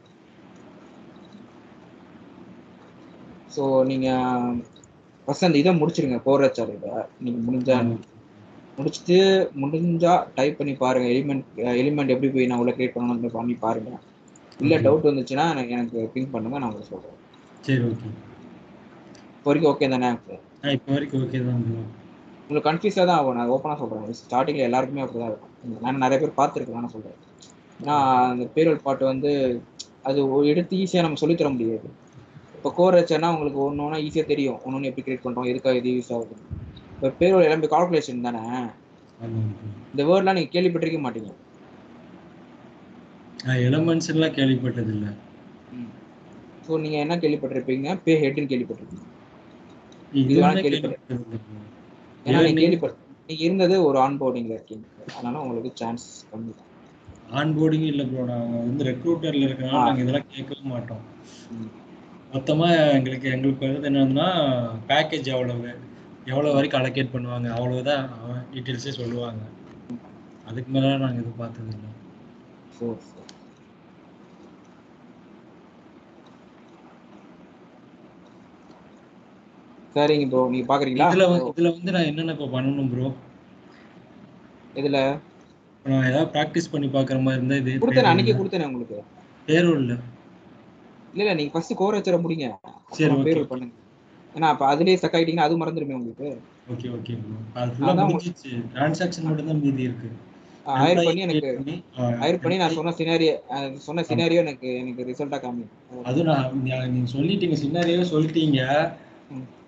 ஸோ நீங்கள் ஃபஸ்ட் அந்த இதை முடிச்சிருங்க கோர் ஹெச்ஆர் இதை நீங்கள் முடிஞ்சா முடிச்சுட்டு முடிஞ்சா டைப் பண்ணி பாருங்க எலிமெண்ட் எலிமெண்ட் எப்படி போய் நான் உள்ள கிரியேட் பண்ணணும் பண்ணி பாருங்க இல்லை டவுட் வந்துச்சுன்னா எனக்கு எனக்கு பிங்க் பண்ணுங்க நான் உங்களுக்கு சொல்கிறேன் சரி ஓகே இப்போ வரைக்கும் ஓகே தானே ஆ இப்போ வரைக்கும் ஓகே தான் ப்ரோ உங்களுக்கு கன்ஃபியூஸாக தான் ஆகும் நான் ஓப்பனாக சொல்கிறேன் ஸ்டார்டிங்கில் எல்லாருக்குமே அப்படி தான் இருக்கும் நான் நிறைய பேர் பார்த்துருக்கேன் நான் சொல்கிறேன் ஏன்னா அந்த பேரோல் பாட்டு வந்து அது ஒரு எடுத்து ஈஸியாக நம்ம சொல்லித் தர முடியாது இப்போ கோர் வச்சேன்னா உங்களுக்கு ஒன்று ஒன்றா ஈஸியாக தெரியும் ஒன்று ஒன்று எப்படி கிரியேட் பண்ணுறோம் எதுக்காக இது யூஸ் ஆகுது இப்போ பேரோல் எல்லாமே கால்குலேஷன் தானே ஆமாம் ப்ரோ இந்த வேர்ட்லாம் நீங்க கேள்விப்பட்டிருக்க மாட்டீங்க நான் எலமெண்ட்ஸ் எல்லாம் கேள்விப்பட்டது இல்ல ஸோ நீங்க என்ன கேள்விப்பட்டிருப்பீங்க பே ஹெட்னு கேள்விப்பட்டிருப்பீங்க இது இதெல்லாம் வேணா கேள்விப்பட்ட- கேள்விப்பட்டது இல்ல bro. ஏன்னா நீங்க Learning- கேள்விப்பட்ட நீங்க இருந்தது ஒரு ஆன் போர்டிங்ல இருக்கீங்க அதனால உங்களுக்கு சான்ஸ் கம்மி தான் ஆன்போர்டிங் இல்ல ப்ரோ நாங்க வந்து ரெக்ரூட்டர்ல இருக்கனால ஆ. நாங்க இதெல்லாம் கேட்கவும் மாட்டோம் ம். மொத்தமா எங்களுக்கு எங்களுக்கு வந்து என்னன்னா பேக்கேஜ் எவ்வளவு எவ்வளவு வரைக்கும் அலோகேட் பண்ணுவாங்க அவ்வளவுதான் டீட்டெயில்ஸே சொல்லுவாங்க அதுக்கு மேல நாங்க இது பார்த்தது இல்லை சரி சரி சரிங்க ப்ரோ நீங்க பாக்குறீங்களா இதுல வந்து இதுல வந்து நான் என்னென்ன இப்போ பண்ணணும் ப்ரோ இதுல நான் ஏதாவது ப்ராக்டிஸ் பண்ணி பார்க்குற மாதிரி இருந்தா இது கொடுத்தேன் அன்னைக்கே கொடுத்தேனே உங்களுக்கு பேரும் இல்ல இல்ல இல்ல நீங்க ஃபர்ஸ்ட் கோர் வச்சர முடிங்க சரி, அப்புறம் okay. பேரோல் பண்ணுங்க ஏன்னா அப்ப அதுலயே ஸ்டக் ஆயிட்டீங்கன்னா அது மறந்துருமே உங்களுக்கு ஓகே ஓகே ப்ரோ அது ஃபுல்லா அதான் முடிஞ்சிச்சு டிரான்சாக்ஷன் மட்டும் தான் மீதி இருக்கு ஹையர் Employee பண்ணி எனக்கு create பண்ணி, ஆ, ஹையர் பண்ணி நான் சொன்ன சினாரியோ சொன்ன சினாரியோ எனக்கு எனக்கு ரிசல்ட்டா காமி அதுவும் நான் நீ- நீங்க சொல்லிட்டீங்க சின்னாரியாவே சொல்லிட்டீங்க ம்.